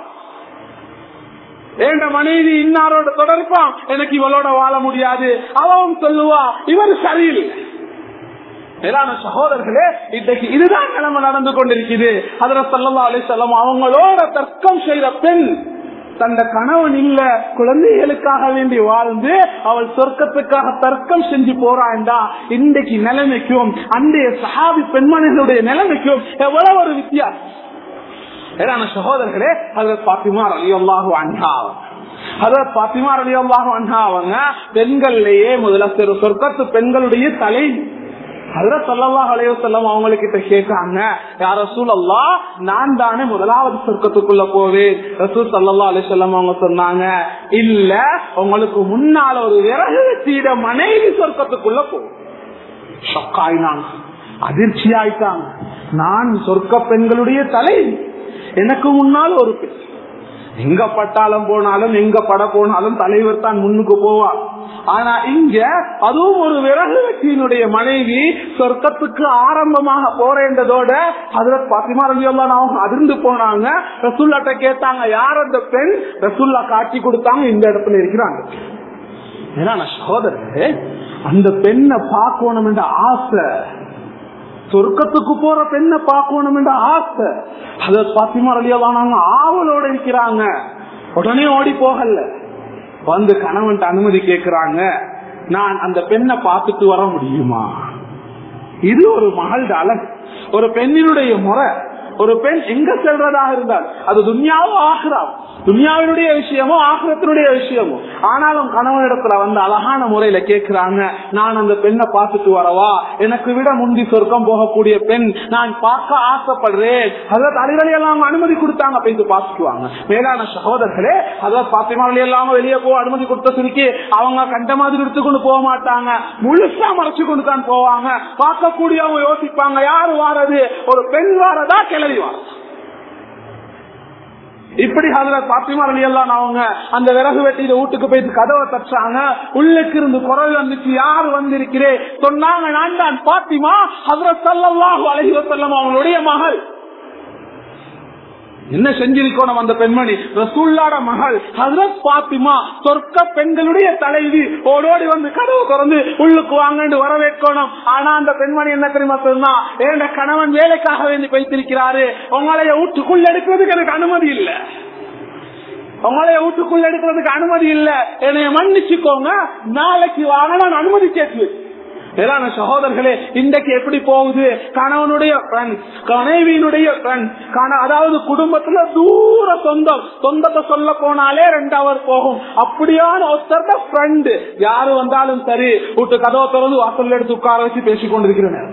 என்ற மனைவி இன்னாரோட தொடர்பான் எனக்கு இவளோட வாழ முடியாது அவவும் சொல்லுவா இவர் சரியில்லை மேலான சகோதரர்களே இன்றைக்கு இதுதான் நிலைமை நடந்து கொண்டிருக்குது அதுல சொல்லலாம் அலி செல்லம் அவங்களோட தர்க்கம் செய்த பெண் தந்த கணவன் இல்ல குழந்தைகளுக்காக வேண்டி வாழ்ந்து அவள் சொர்க்கத்துக்காக தர்க்கம் செஞ்சு போறாண்டா இன்றைக்கு நிலைமைக்கும் அன்றைய சஹாபி பெண்மணிகளுடைய நிலைமைக்கும் எவ்வளவு ஒரு வித்தியாசம் ஏன்னா சகோதரர்களே அது பாத்திமா அலி அல்லாஹு அன்ஹா அதாவது பாத்திமா அலி அல்லாஹு அன்ஹா அவங்க பெண்கள்லயே முதல்ல சிறு சொர்க்கத்து பெண்களுடைய தலை அதுல சொல்லலாம் அலைய செல்லம் அவங்க கிட்ட கேட்காங்க யார் ரசூல் அல்லா நான் தானே முதலாவது சொர்க்கத்துக்குள்ள போவேன் ரசூல் சல்லா அலி செல்லம் அவங்க சொன்னாங்க இல்ல உங்களுக்கு முன்னால ஒரு விறகு சீட மனைவி சொர்க்கத்துக்குள்ள போகும் ஷொக்காயினாங்க அதிர்ச்சி ஆயிட்டாங்க நான் சொர்க்க பெண்களுடைய தலை எனக்கு முன்னால் ஒரு பெண் எங்க பட்டாளம் போனாலும் எங்க பட போனாலும் தலைவர் தான் முன்னுக்கு போவார் ஆனா இங்க அதுவும் ஒரு விறகு வெட்டியினுடைய மனைவி சொர்க்கத்துக்கு ஆரம்பமாக போறேன்றதோட அதுல பாத்திமா ரவியெல்லாம் அவங்க அதிர்ந்து போனாங்க ரசுல்லாட்ட கேட்டாங்க யார் அந்த பெண் ரசுல்லா காட்சி கொடுத்தாங்க இந்த இடத்துல இருக்கிறாங்க ஏன்னா சகோதரர் அந்த பெண்ணை பார்க்கணும் என்ற ஆசை சொர்க்கத்துக்கு போற பெண்ணை பார்க்கணும் என்ற ஆசை அத பாத்திமா ரலியல்லானாங்க ஆவலோட இருக்கிறாங்க உடனே ஓடி போகல வந்து கணவன் அனுமதி கேக்குறாங்க நான் அந்த பெண்ணை பார்த்துட்டு வர முடியுமா இது ஒரு மகள் அழகு ஒரு பெண்ணினுடைய முறை ஒரு பெண் எங்க செல்றதாக இருந்தால் அது துன்யாவோ ஆகிறாம் துன்யாவினுடைய விஷயமோ ஆகிரத்தினுடைய விஷயமோ ஆனாலும் கணவனிடத்துல வந்து அழகான முறையில கேட்கிறாங்க நான் அந்த பெண்ணை பார்த்துட்டு வரவா எனக்கு விட முந்தி சொர்க்கம் போகக்கூடிய பெண் நான் பார்க்க ஆசைப்படுறேன் அதாவது அலிவலி எல்லாம் அனுமதி கொடுத்தாங்க போயிட்டு பார்த்துக்குவாங்க மேலான சகோதரர்களே அதாவது பாத்திமாவளி எல்லாம் வெளியே போக அனுமதி கொடுத்த சுருக்கி அவங்க கண்ட மாதிரி எடுத்துக்கொண்டு போக மாட்டாங்க முழுசா மறைச்சு கொண்டு தான் போவாங்க பார்க்கக்கூடியவங்க யோசிப்பாங்க யாரு வாரது ஒரு பெண் வாரதா கிளறி வாரதா இப்படி அதுல பாத்திமா அலி எல்லாம் அவங்க அந்த விறகு வெட்டியில வீட்டுக்கு போயிட்டு கதவை தச்சாங்க உள்ளுக்கு இருந்து குரல் வந்துச்சு யாரு வந்திருக்கிறேன் சொன்னாங்க நான் தான் பாத்திமா அதுல சல்லாஹு அலஹி வசல்லம் அவங்களுடைய மகள் என்ன செஞ்சிருக்கணும் அந்த பெண்மணி ரசூல்லாட மகள் ஹசரத் பாத்திமா சொர்க்க பெண்களுடைய தலைவி ஓடோடி வந்து கதவு திறந்து உள்ளுக்கு வாங்கன்னு வரவேற்கணும் ஆனா அந்த பெண்மணி என்ன தெரியுமா சொன்னா என் கணவன் வேலைக்காக வேண்டி வைத்திருக்கிறாரு உங்களைய வீட்டுக்குள்ள எடுக்கிறதுக்கு எனக்கு அனுமதி இல்ல உங்களைய வீட்டுக்குள்ள எடுக்கிறதுக்கு அனுமதி இல்ல என்னைய மன்னிச்சுக்கோங்க நாளைக்கு வாங்க நான் அனுமதி கேட்டு மேலான சகோதரர்களே இன்றைக்கு எப்படி போகுது கணவனுடைய ஃப்ரெண்ட் கனைவியினுடைய ஃப்ரெண்ட் அதாவது குடும்பத்துல தூர சொந்தம் சொந்தத்தை சொல்ல போனாலே ரெண்டு அவர் போகும் அப்படியான ஒருத்தர் ஃப்ரெண்டு யாரு வந்தாலும் சரி விட்டு கதவை திறந்து வாசல் எடுத்து உட்கார வச்சு பேசிக் கொண்டிருக்கிறேன்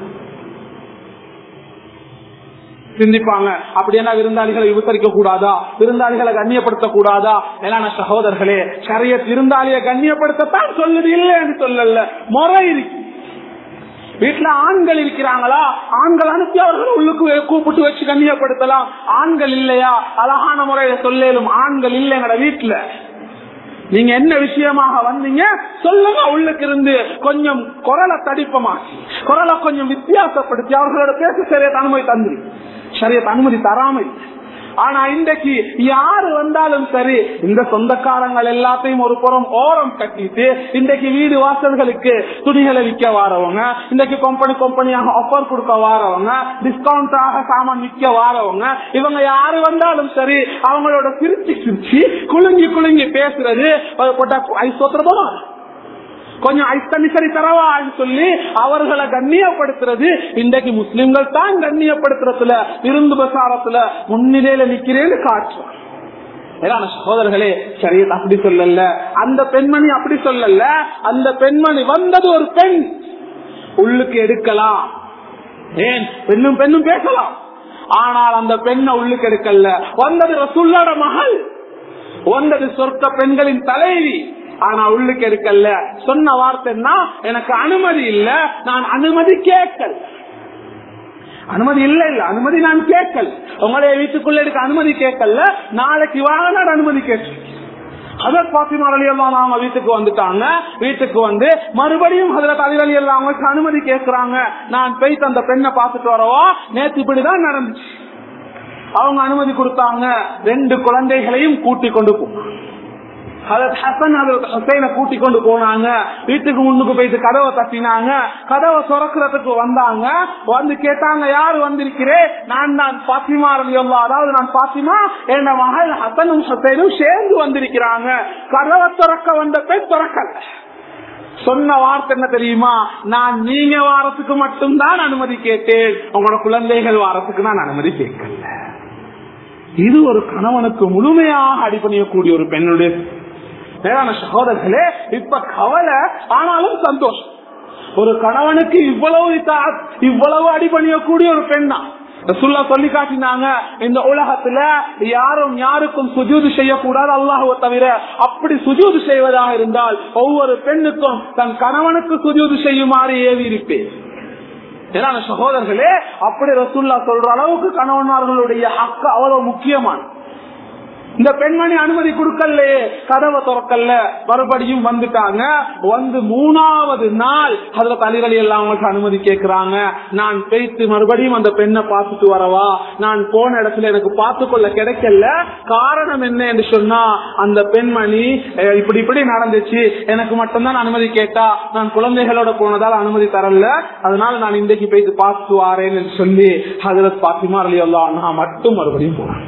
சிந்திப்பாங்க அப்படின்னா விருந்தாளிகளை விபசரிக்க கூடாதா விருந்தாளிகளை கண்ணியப்படுத்த கூடாதா மேலான சகோதரர்களே சரிய விருந்தாளியை கண்ணியப்படுத்தத்தான் சொல்லுது இல்லைன்னு சொல்லல முறை இருக்கு வீட்டுல ஆண்கள் இருக்கிறாங்களா ஆண்கள் அனுப்பி அவர்கள் உள்ளுக்கு கூப்பிட்டு வச்சு கண்ணியப்படுத்தலாம் ஆண்கள் இல்லையா அழகான முறையில சொல்லும் ஆண்கள் இல்லைங்கட வீட்டுல நீங்க என்ன விஷயமாக வந்தீங்க சொல்லுங்க உள்ளுக்கு இருந்து கொஞ்சம் குரலை தடிப்பமாக்கி குரலை கொஞ்சம் வித்தியாசப்படுத்தி அவர்களோட பேச சரியத்தை அனுமதி தந்து சரியத்தை அனுமதி தராமல் ஆனா இன்றைக்கு யாரு வந்தாலும் சரி இந்த சொந்தக்காரங்கள் எல்லாத்தையும் ஒரு புறம் ஓரம் கட்டிட்டு இன்றைக்கு வீடு வாசல்களுக்கு துணிகளை விற்க வாரவங்க இன்றைக்கு கம்பெனி கம்பெனியாக ஆஃபர் கொடுக்க வாரவங்க டிஸ்கவுண்டாக சாமான் விற்க வாரவங்க இவங்க யாரு வந்தாலும் சரி அவங்களோட சிரிச்சு சிரிச்சு குலுங்கி குலுங்கி பேசுறது ஐசோத்திரதோ கொஞ்சம் ஐஸ் தண்ணி சரி தரவான்னு சொல்லி அவர்களை கண்ணியப்படுத்துறது இன்றைக்கு முஸ்லிம்கள் தான் கண்ணியப்படுத்துறதுல விருந்து பிரசாரத்துல முன்னிலையில நிக்கிறேன்னு காட்டுறோம் சகோதரர்களே சரிய அப்படி சொல்லல அந்த பெண்மணி அப்படி சொல்லல அந்த பெண்மணி வந்தது ஒரு பெண் உள்ளுக்கு எடுக்கலாம் ஏன் பெண்ணும் பெண்ணும் பேசலாம் ஆனால் அந்த பெண்ணை உள்ளுக்கு எடுக்கல வந்தது ரசுல்லோட மகள் வந்தது சொர்க்க பெண்களின் தலைவி ஆனா உள்ளுக்கு எடுக்கல சொன்ன வார்த்தைன்னா எனக்கு அனுமதி இல்ல நான் அனுமதி கேட்கல அனுமதி இல்ல இல்ல அனுமதி நான் கேட்கல உங்களுடைய வீட்டுக்குள்ள எடுக்க அனுமதி கேட்கல நாளைக்கு வாங்க நான் அனுமதி கேட்டேன் ஹசரத் பாத்திமா அலி எல்லாம் அவங்க வீட்டுக்கு வந்துட்டாங்க வீட்டுக்கு வந்து மறுபடியும் ஹசரத் அலி அலி எல்லாம் அவங்களுக்கு அனுமதி கேட்கிறாங்க நான் போயிட்டு அந்த பெண்ணை பார்த்துட்டு வரவா நேற்று இப்படிதான் நடந்துச்சு அவங்க அனுமதி கொடுத்தாங்க ரெண்டு குழந்தைகளையும் கூட்டி கொண்டு போனாங்க ஹசரத் ஹசன் ஹசரத் ஹுசைனை கூட்டி கொண்டு போனாங்க வீட்டுக்கு முன்னுக்கு போயிட்டு கதவை தட்டினாங்க கதவை திறக்கிறதுக்கு வந்தாங்க வந்து கேட்டாங்க யாரு வந்திருக்கிறேன் நான் தான் பாத்திமா ரலியல்லா அதாவது நான் பாத்திமா என் மகள் ஹசனும் ஹுசைனும் சேர்ந்து வந்திருக்கிறாங்க கதவை திறக்க வந்த பெண் திறக்கல சொன்ன வார்த்தை என்ன தெரியுமா நான் நீங்க வாரத்துக்கு மட்டும்தான் அனுமதி கேட்டேன் உங்களோட குழந்தைகள் வாரத்துக்கு நான் அனுமதி கேட்கல இது ஒரு கணவனுக்கு முழுமையாக அடிப்பணியக்கூடிய ஒரு பெண்ணுடைய மேலான சகோதரர்களே இப்ப கவலை ஆனாலும் சந்தோஷம் ஒரு கணவனுக்கு இவ்வளவு இத்தா- இவ்வளவு அடிபணியக்கூடிய ஒரு பெண்ணா ரசூல்லா சொல்லி காட்டினாங்க இந்த உலகத்துல யாரும் யாருக்கும் சுஜூது செய்யக்கூடாது அல்லாஹுவை தவிர அப்படி சுஜூது செய்வதாக இருந்தால் ஒவ்வொரு பெண்ணுக்கும் தன் கணவனுக்கு சுஜூது செய்யுமாறு ஏவி இருப்பேன் ஏன்னா சகோதரர்களே அப்படி ரசூல்லா சொல்ற அளவுக்கு கணவன்மார்களுடைய ஹக்கு அவ்வளவு முக்கியமான இந்த பெண்மணி அனுமதி கொடுக்கலையே கதவை திறக்கல மறுபடியும் வந்துட்டாங்க வந்து மூணாவது நாள் அதுல தலைவலி எல்லாம் அவங்களுக்கு அனுமதி கேட்கிறாங்க நான் பேசி மறுபடியும் அந்த பெண்ணை பார்த்துட்டு வரவா நான் போன இடத்துல எனக்கு பார்த்து கொள்ள கிடைக்கல காரணம் என்ன என்று சொன்னா அந்த பெண்மணி அஹ், இப்படி இப்படி நடந்துச்சு எனக்கு மட்டும்தான் அனுமதி கேட்டா நான் குழந்தைகளோட போனதால் அனுமதி தரல அதனால நான் இன்றைக்கு போயிட்டு பார்த்துட்டு வாரேன்னு சொல்லி ஹதரத் பாத்திமா அலி அல்லா நான் மட்டும் மறுபடியும் போனேன்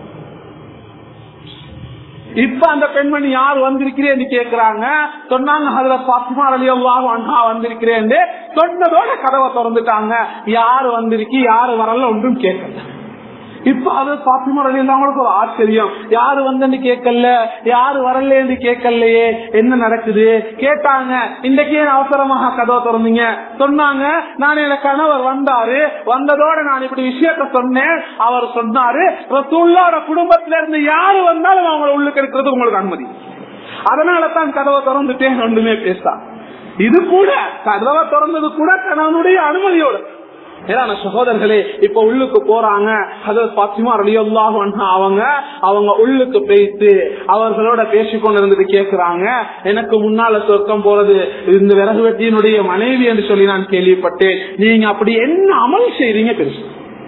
இப்ப அந்த பெண்மணி யார் வந்திருக்கிறேன்னு கேக்குறாங்க சொன்னாங்க அதுல பாத்திமா அலியல்லாஹு அன்ஹா வந்திருக்கிறேன் சொன்னதோட கதவை திறந்துட்டாங்க யாரு வந்திருக்கு யாரு வரல ஒன்றும் கேட்கல இப்ப அது பாத்திமா அலியல்லாங்களுக்கு ஒரு ஆச்சரியம் யாரு வந்து கேட்கல யாரு வரலன்னு கேட்கலையே என்ன நடக்குது கேட்டாங்க இன்றைக்கு ஏன் அவசரமாக கதவை திறந்தீங்க சொன்னாங்க நான் என் கணவர் வந்தாரு வந்ததோட நான் இப்படி விஷயத்த சொன்னேன் அவர் சொன்னாரு ரசூல்லாவோட குடும்பத்தில இருந்து யாரு வந்தாலும் அவங்களை உள்ளுக்கு எடுக்கிறது உங்களுக்கு அனுமதி அதனால தான் கதவை திறந்துட்டேன் ஒன்றுமே பேசா இது கூட கதவை திறந்தது கூட கணவனுடைய அனுமதியோட ஏன்னா சகோதரர்களே இப்ப உள்ளுக்கு போறாங்க ஹதரத் பாத்திமா ரலியல்லாஹு அன்ஹா அவங்க அவங்க உள்ளுக்கு போயிட்டு அவர்களோட பேசிக்கொண்டு இருந்துட்டு கேக்குறாங்க எனக்கு முன்னால சொர்க்கம் போறது இந்த விறகு வெட்டியினுடைய மனைவி என்று சொல்லி நான் கேள்விப்பட்டேன் நீங்க அப்படி என்ன அமல் செய்றீங்க பெருசு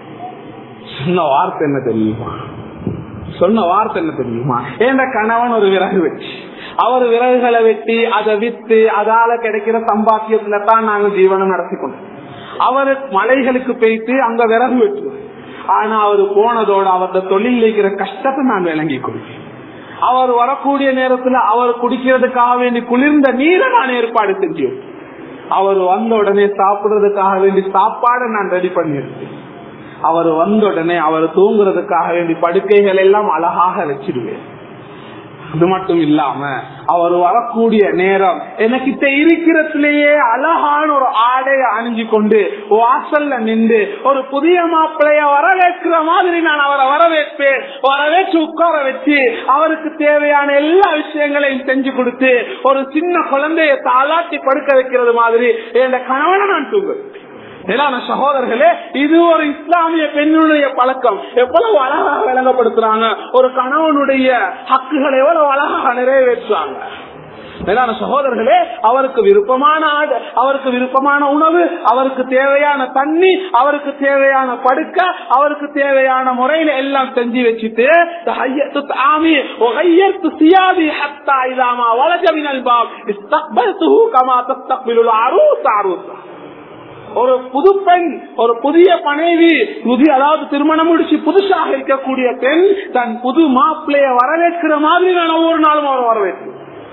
சொன்ன வார்த்தை என்ன தெரியுமா சொன்ன வார்த்தை என்ன தெரியுமா என்ற கணவன் ஒரு விறகு வெட்டி அவர் விறகுகளை வெட்டி அதை வித்து அதால கிடைக்கிற சம்பாத்தியத்துல தான் நாங்க ஜீவனம் நடத்தி கொண்டோம் அவர் மலைகளுக்கு போயிட்டு அங்க விறகு வெட்டுவார் ஆனா அவர் போனதோட அவருடைய தொழில் இருக்கிற கஷ்டத்தை நான் விளங்கி கொடுப்பேன் அவர் வரக்கூடிய நேரத்துல அவர் குடிக்கிறதுக்காக வேண்டி குளிர்ந்த நீரை நான் ஏற்பாடு செஞ்சேன் அவர் வந்த உடனே சாப்பிடுறதுக்காக வேண்டி சாப்பாடை நான் ரெடி பண்ணியிருக்கேன் அவர் வந்த உடனே அவர் தூங்குறதுக்காக வேண்டி படுக்கைகள் எல்லாம் அழகாக வச்சிடுவேன் அது மட்டும் இல்லாம அவர் வரக்கூடிய நேரம் எனக்கிட்ட இருக்கிறதுலயே அழகான ஒரு ஆடைய அணிஞ்சு கொண்டு வாசல்ல நின்று ஒரு புதிய மாப்பிளைய வரவேற்கிற மாதிரி நான் அவரை வரவேற்பேன் வரவேற்று உட்கார வச்சு அவருக்கு தேவையான எல்லா விஷயங்களையும் செஞ்சு கொடுத்து ஒரு சின்ன குழந்தைய தாளாட்டி படுக்க வைக்கிறது மாதிரி என் கணவனை நான் தூங்குவேன் மேலான சகோதரர்களே இது ஒரு இஸ்லாமிய பெண்ணுடைய பழக்கம் எவ்வளவு அழகாக விளங்கப்படுத்துறாங்க ஒரு கணவனுடைய ஹக்குகளை எவ்வளவு அழகாக நிறைவேற்றுறாங்க மேலான சகோதரர்களே அவருக்கு விருப்பமான ஆடு அவருக்கு விருப்பமான உணவு அவருக்கு தேவையான தண்ணி அவருக்கு தேவையான படுக்க அவருக்கு தேவையான முறையில எல்லாம் செஞ்சு வச்சுட்டு தஹய்யத்து தாமி ஒகையத்து சியாதி ஹத்தா இதாமா வலஜமினல் பாப் இஸ்தக்பல்துஹு கமா தஸ்தக்பிலுல் அரூஸ் அரூஸா ஒரு புது பெண் ஒரு புதிய மனைவி புதிய அதாவது திருமணம் முடிச்சு புதுசாக இருக்கக்கூடிய பெண் தன் புது மாப்பிள்ளைய வரவேற்கிற மாதிரி நான் ஒவ்வொரு நாளும் அவர் வரவேற்று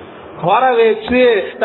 வரவேற்று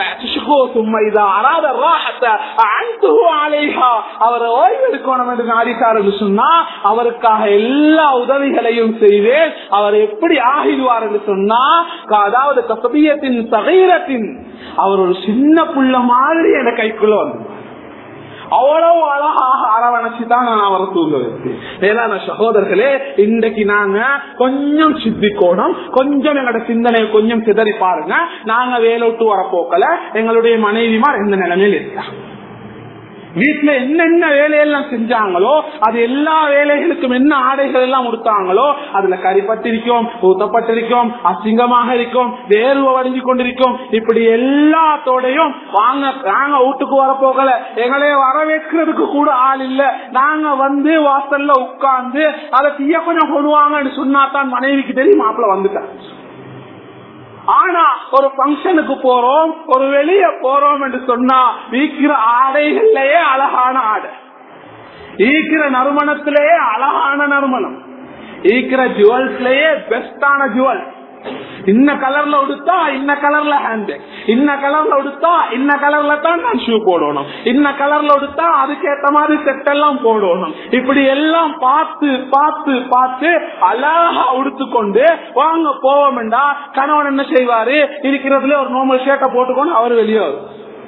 அவர் ஓய்வு எடுக்கணும் என்று நாடிட்டார் என்று சொன்னா அவருக்காக எல்லா உதவிகளையும் செய்வேன் அவர் எப்படி ஆகிடுவார் என்று சொன்னா அதாவது கசபியத்தின் சகைரத்தின் அவர் ஒரு சின்ன புள்ள மாதிரி என கைக்குள்ள வந்து அவ்வளவு அழகாக அரவணைச்சு தான் நான் அவரை தூங்க வைத்தேன் மேலான சகோதரர்களே இன்றைக்கு நாங்க கொஞ்சம் சித்திக்கோணும் கொஞ்சம் எங்களோட சிந்தனையை கொஞ்சம் சிதறி பாருங்க நாங்க வேலை விட்டு வர போக்கல எங்களுடைய மனைவிமார் எந்த நிலைமையில் இருக்காங்க வீட்டுல என்னென்ன வேலையெல்லாம் செஞ்சாங்களோ அது எல்லா வேலைகளுக்கும் என்ன ஆடைகள் எல்லாம் உடுத்தாங்களோ அதுல கரிப்பட்டிருக்கும் ஊத்தப்பட்டிருக்கும் அசிங்கமாக இருக்கும் வேர்வை வடிஞ்சு கொண்டிருக்கும் இப்படி எல்லாத்தோடையும் வாங்க நாங்க வீட்டுக்கு வர போகல எங்களைய வரவேற்கிறதுக்கு கூட ஆள் இல்ல நாங்க வந்து வாசல்ல உட்கார்ந்து அதை தீய கொஞ்சம் கொள்வாங்கன்னு சொன்னா தான் மனைவிக்கு தெரியும் மாப்பிள்ள வந்துட்டாங்க ஆனா ஒரு பங்கனுக்கு போறோம் ஒரு வெளியே போறோம் என்று சொன்னா வீக்கிற ஆடைகள்லயே அழகான ஆடை ஈக்கிற நறுமணத்திலேயே அழகான நறுமணம் ஈக்கிற ஜுவல்ஸ்லயே பெஸ்டான ஜுவல்ஸ் இன்ன கலர்ல உடுத்தா இன்ன கலர்ல ஹேண்ட் இன்ன கலர்ல உடுத்தா இன்ன கலர்ல தான் நான் ஷூ போடணும் இன்ன கலர்ல உடுத்தா அதுக்கேத்த மாதிரி செட் எல்லாம் போடணும் இப்படி எல்லாம் பார்த்து பார்த்து பார்த்து அழகா உடுத்துக்கொண்டு வாங்க போவோம்டா கணவன் என்ன செய்வாரு இருக்கிறதுல ஒரு நார்மல் ஷர்ட்டை போட்டுக்கொண்டு அவர் வெளியே வரும்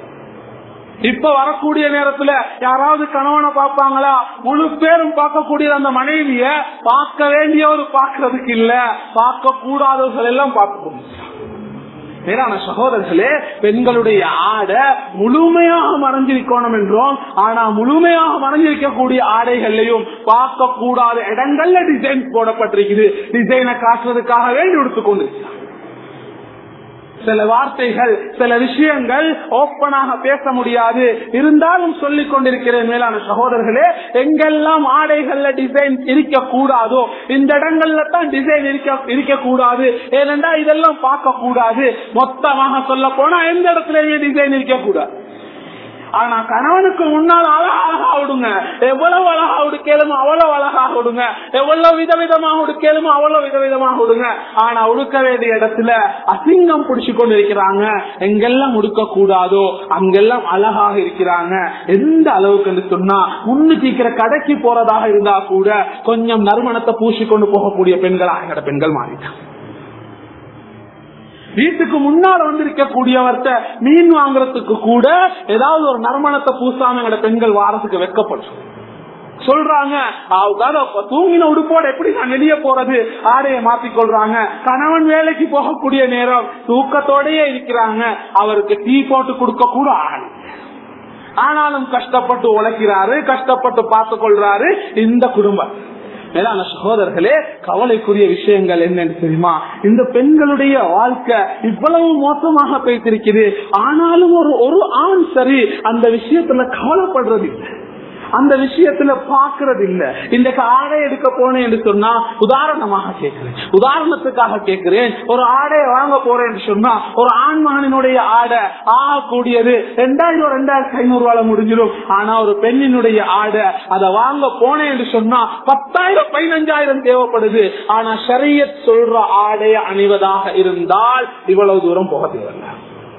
இப்ப வரக்கூடிய நேரத்துல யாராவது கணவனை பார்ப்பாங்களா முழு பேரும் பார்க்கக்கூடிய அந்த மனைவிய பார்க்க வேண்டியவர் பார்க்கறதுக்கு இல்ல பார்க்க கூடாதவர்கள் எல்லாம் பார்க்க மேலான சகோதரர்களே பெண்களுடைய ஆடை முழுமையாக மறைஞ்சிருக்கணும் என்றோம் ஆனா முழுமையாக மறைஞ்சிருக்கக்கூடிய ஆடைகள்லையும் பார்க்க கூடாத இடங்கள்ல டிசைன் போடப்பட்டிருக்குது டிசைனை காட்டுறதுக்காக வேண்டி எடுத்துக்கொண்டிருக்கிறார் சில வார்த்தைகள் சில விஷயங்கள் ஓப்பனாக பேச முடியாது இருந்தாலும் சொல்லிக் கொண்டிருக்கிறேன் மேலான சகோதரர்களே எங்கெல்லாம் ஆடைகள்ல டிசைன் இருக்க கூடாதோ இந்த இடங்கள்ல தான் டிசைன் இருக்க இருக்க கூடாது ஏனென்றா இதெல்லாம் பார்க்க கூடாது மொத்தமாக சொல்ல போனா எந்த இடத்துலயுமே டிசைன் இருக்க கூடாது ஆனா கணவனுக்கு முன்னால் அழகா அழகா விடுங்க எவ்வளவு அழகா உடுக்கலுமோ அவ்வளவு அழகா விடுங்க எவ்வளவு விதவிதமாக உடுக்கலுமோ அவ்வளவு விதவிதமாக விடுங்க ஆனா உடுக்க வேண்டிய இடத்துல அசிங்கம் பிடிச்சு கொண்டு இருக்கிறாங்க எங்கெல்லாம் உடுக்க கூடாதோ அங்கெல்லாம் அழகாக இருக்கிறாங்க எந்த அளவுக்கு சொன்னா முன்னுக்கு இருக்கிற கடைக்கு போறதாக இருந்தா கூட கொஞ்சம் நறுமணத்தை பூசி கொண்டு போகக்கூடிய பெண்களாக எங்கட பெண்கள் மாறிட்டாங்க வீட்டுக்கு முன்னால வந்து இருக்கக்கூடியவர்கிட்ட மீன் வாங்குறதுக்கு கூட ஏதாவது ஒரு நறுமணத்தை பூசாம எங்கட பெண்கள் வாரத்துக்கு வெக்கப்படும் சொல்றாங்க தூங்கின உடுப்போட எப்படி நான் வெளியே போறது ஆடையை மாத்திக் கொள்றாங்க கணவன் வேலைக்கு போகக்கூடிய நேரம் தூக்கத்தோடயே இருக்கிறாங்க அவருக்கு டீ போட்டு கொடுக்க கூட ஆள் ஆனாலும் கஷ்டப்பட்டு உழைக்கிறாரு கஷ்டப்பட்டு பார்த்து கொள்றாரு இந்த குடும்பம் மேலான சகோதரர்களே கவலைக்குரிய விஷயங்கள் என்னன்னு தெரியுமா இந்த பெண்களுடைய வாழ்க்கை இவ்வளவு மோசமாக பேசிருக்குது ஆனாலும் ஒரு ஒரு ஆண் சரி அந்த விஷயத்துல கவலைப்படுறது இல்லை அந்த விஷயத்துல பாக்குறது இல்ல இன்றைக்கு ஆடை எடுக்க போனேன் என்று சொன்னா உதாரணமாக கேட்கிறேன் உதாரணத்துக்காக கேட்கிறேன் ஒரு ஆடையை வாங்க போறேன் என்று சொன்னா ஒரு ஆண் மகனினுடைய ஆடை ஆகக்கூடியது ரெண்டாயிரம் ரெண்டாயிரத்தி ஐநூறு ரூபாய் முடிஞ்சிடும் ஆனா ஒரு பெண்ணினுடைய ஆடை அதை வாங்க போனேன் என்று சொன்னா பத்தாயிரம் பதினஞ்சாயிரம் தேவைப்படுது ஆனா ஷரியத் சொல்ற ஆடையை அணிவதாக இருந்தால் இவ்வளவு தூரம் போக தேவையில்லை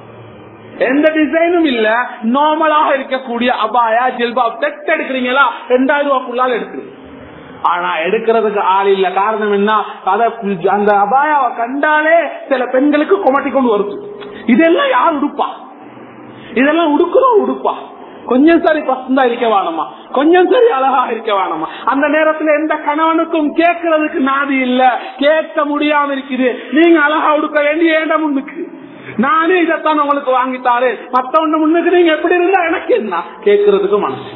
எந்த டிசைனும் இல்ல நார்மலாக இருக்கக்கூடிய அபாயா ஜில்பா செட் எடுக்கிறீங்களா ரெண்டாயிரம் ரூபாய்க்குள்ளால் எடுக்கிறீங்க ஆனா எடுக்கிறதுக்கு ஆள் இல்ல காரணம் என்ன அத அந்த அபாயாவை கண்டாலே சில பெண்களுக்கு கொமட்டி கொண்டு வருது இதெல்லாம் யார் உடுப்பா இதெல்லாம் உடுக்கிறோம் உடுப்பா கொஞ்சம் சரி பசந்தா இருக்க வேணுமா கொஞ்சம் சரி அழகா இருக்க வேணுமா அந்த நேரத்துல எந்த கணவனுக்கும் கேட்கறதுக்கு நாதி இல்ல கேட்க முடியாம இருக்குது நீங்க அழகா உடுக்க வேண்டிய ஏண்ட முன்னுக்கு நானே இதைத்தான் உங்களுக்கு வாங்கித்தாரு மத்தவங்க முன்னுக்கு நீங்க எப்படி இருந்தா எனக்கு என்ன கேட்கறதுக்கு மனசு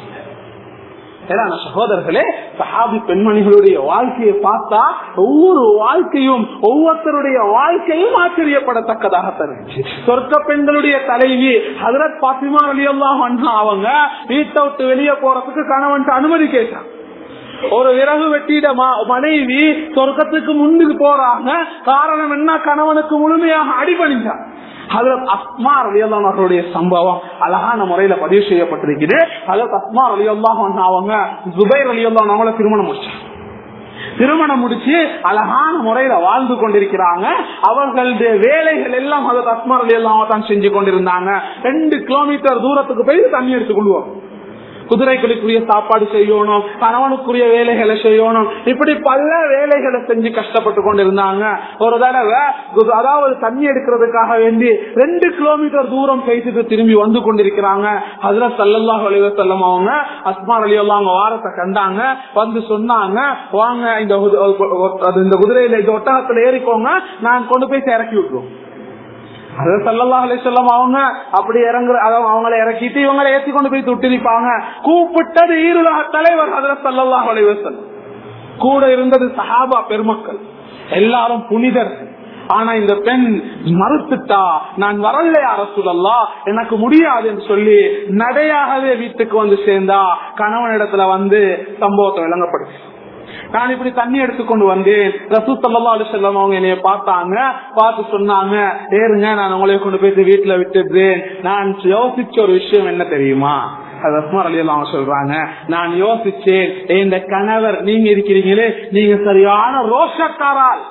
ஏன்னா சகோதரர்களே சஹாபி பெண்மணிகளுடைய வாழ்க்கையை பார்த்தா ஒவ்வொரு வாழ்க்கையும் ஒவ்வொருத்தருடைய வாழ்க்கையும் ஆச்சரியப்படத்தக்கதாக தருச்சு சொர்க்க பெண்களுடைய தலைவி ஹதரத் பாத்திமா அலியெல்லாம் அவங்க வீட்டை விட்டு வெளியே போறதுக்கு கணவன் அனுமதி கேட்டான் ஒரு விறகு வெட்டிட மனைவி சொர்க்கத்துக்கு முன்னுக்கு போறாங்க காரணம் என்ன கணவனுக்கு முழுமையாக அடிபணிஞ்சான் ஹதரத் அஸ்மார் அலியல்லாம் அவர்களுடைய சம்பவம் அழகான முறையில பதிவு செய்யப்பட்டிருக்குது ஹதரத் அஸ்மார் அலியல்லாம் அவங்க ஜுபைர் அலியல்லாம் அவங்கள திருமணம் முடிச்சாங்க திருமணம் முடிச்சு அழகான முறையில வாழ்ந்து கொண்டிருக்கிறாங்க அவர்களுடைய வேலைகள் எல்லாம் ஹதரத் அஸ்மார் அலியல்லாம் தான் செஞ்சு கொண்டிருந்தாங்க ரெண்டு கிலோமீட்டர் தூரத்துக்கு போய் தண்ணி எடுத்துக்கொள்வோம் குதிரைகளுக்குரிய சாப்பாடு செய்யணும் கணவனுக்குரிய வேலைகளை செய்யணும் இப்படி பல வேலைகளை செஞ்சு கஷ்டப்பட்டு கொண்டிருந்தாங்க ஒரு தடவை அதாவது தண்ணி எடுக்கிறதுக்காக வேண்டி ரெண்டு கிலோமீட்டர் தூரம் பேசிட்டு திரும்பி வந்து கொண்டிருக்கிறாங்க அதுல சல்லல்லாஹ் அலிவ செல்லம் அவங்க அஸ்மார் அலி அவங்க வாரத்தை கண்டாங்க வந்து சொன்னாங்க வாங்க இந்த இந்த குதிரையில இந்த ஒட்டகத்துல ஏறிக்கோங்க நான் கொண்டு போய் இறக்கி விட்டுருவோம் அது சல்லல்லா அலிசல்லம் அவங்க அப்படி இறங்குற அவங்களை இறக்கிட்டு இவங்களை ஏற்றி கொண்டு போய் தொட்டிருப்பாங்க கூப்பிட்டது ஈருலக தலைவர் அதுல சல்லல்லா அலிவசல் கூட இருந்தது சஹாபா பெருமக்கள் எல்லாரும் புனிதர்கள் ஆனா இந்த பெண் மறுத்துட்டா நான் வரல அரசுலல்லா எனக்கு முடியாது என்று சொல்லி நடையாகவே வீட்டுக்கு வந்து சேர்ந்தா கணவனிடத்துல வந்து சம்பவத்தை விளங்கப்படுது நான் இப்படி தண்ணி எடுத்து கொண்டு வந்தேன் ரசூ சல்லா அலிசல்லாம் அவங்க என்னைய பார்த்தாங்க பார்த்து சொன்னாங்க ஏறுங்க நான் உங்களை கொண்டு போயிட்டு வீட்டுல விட்டுடுறேன் நான் யோசிச்ச ஒரு விஷயம் என்ன தெரியுமா அது அஸ்மார் அலி அவங்க சொல்றாங்க நான் யோசிச்சேன் இந்த கணவர் நீங்க இருக்கிறீங்களே நீங்க சரியான ரோஷக்காரால்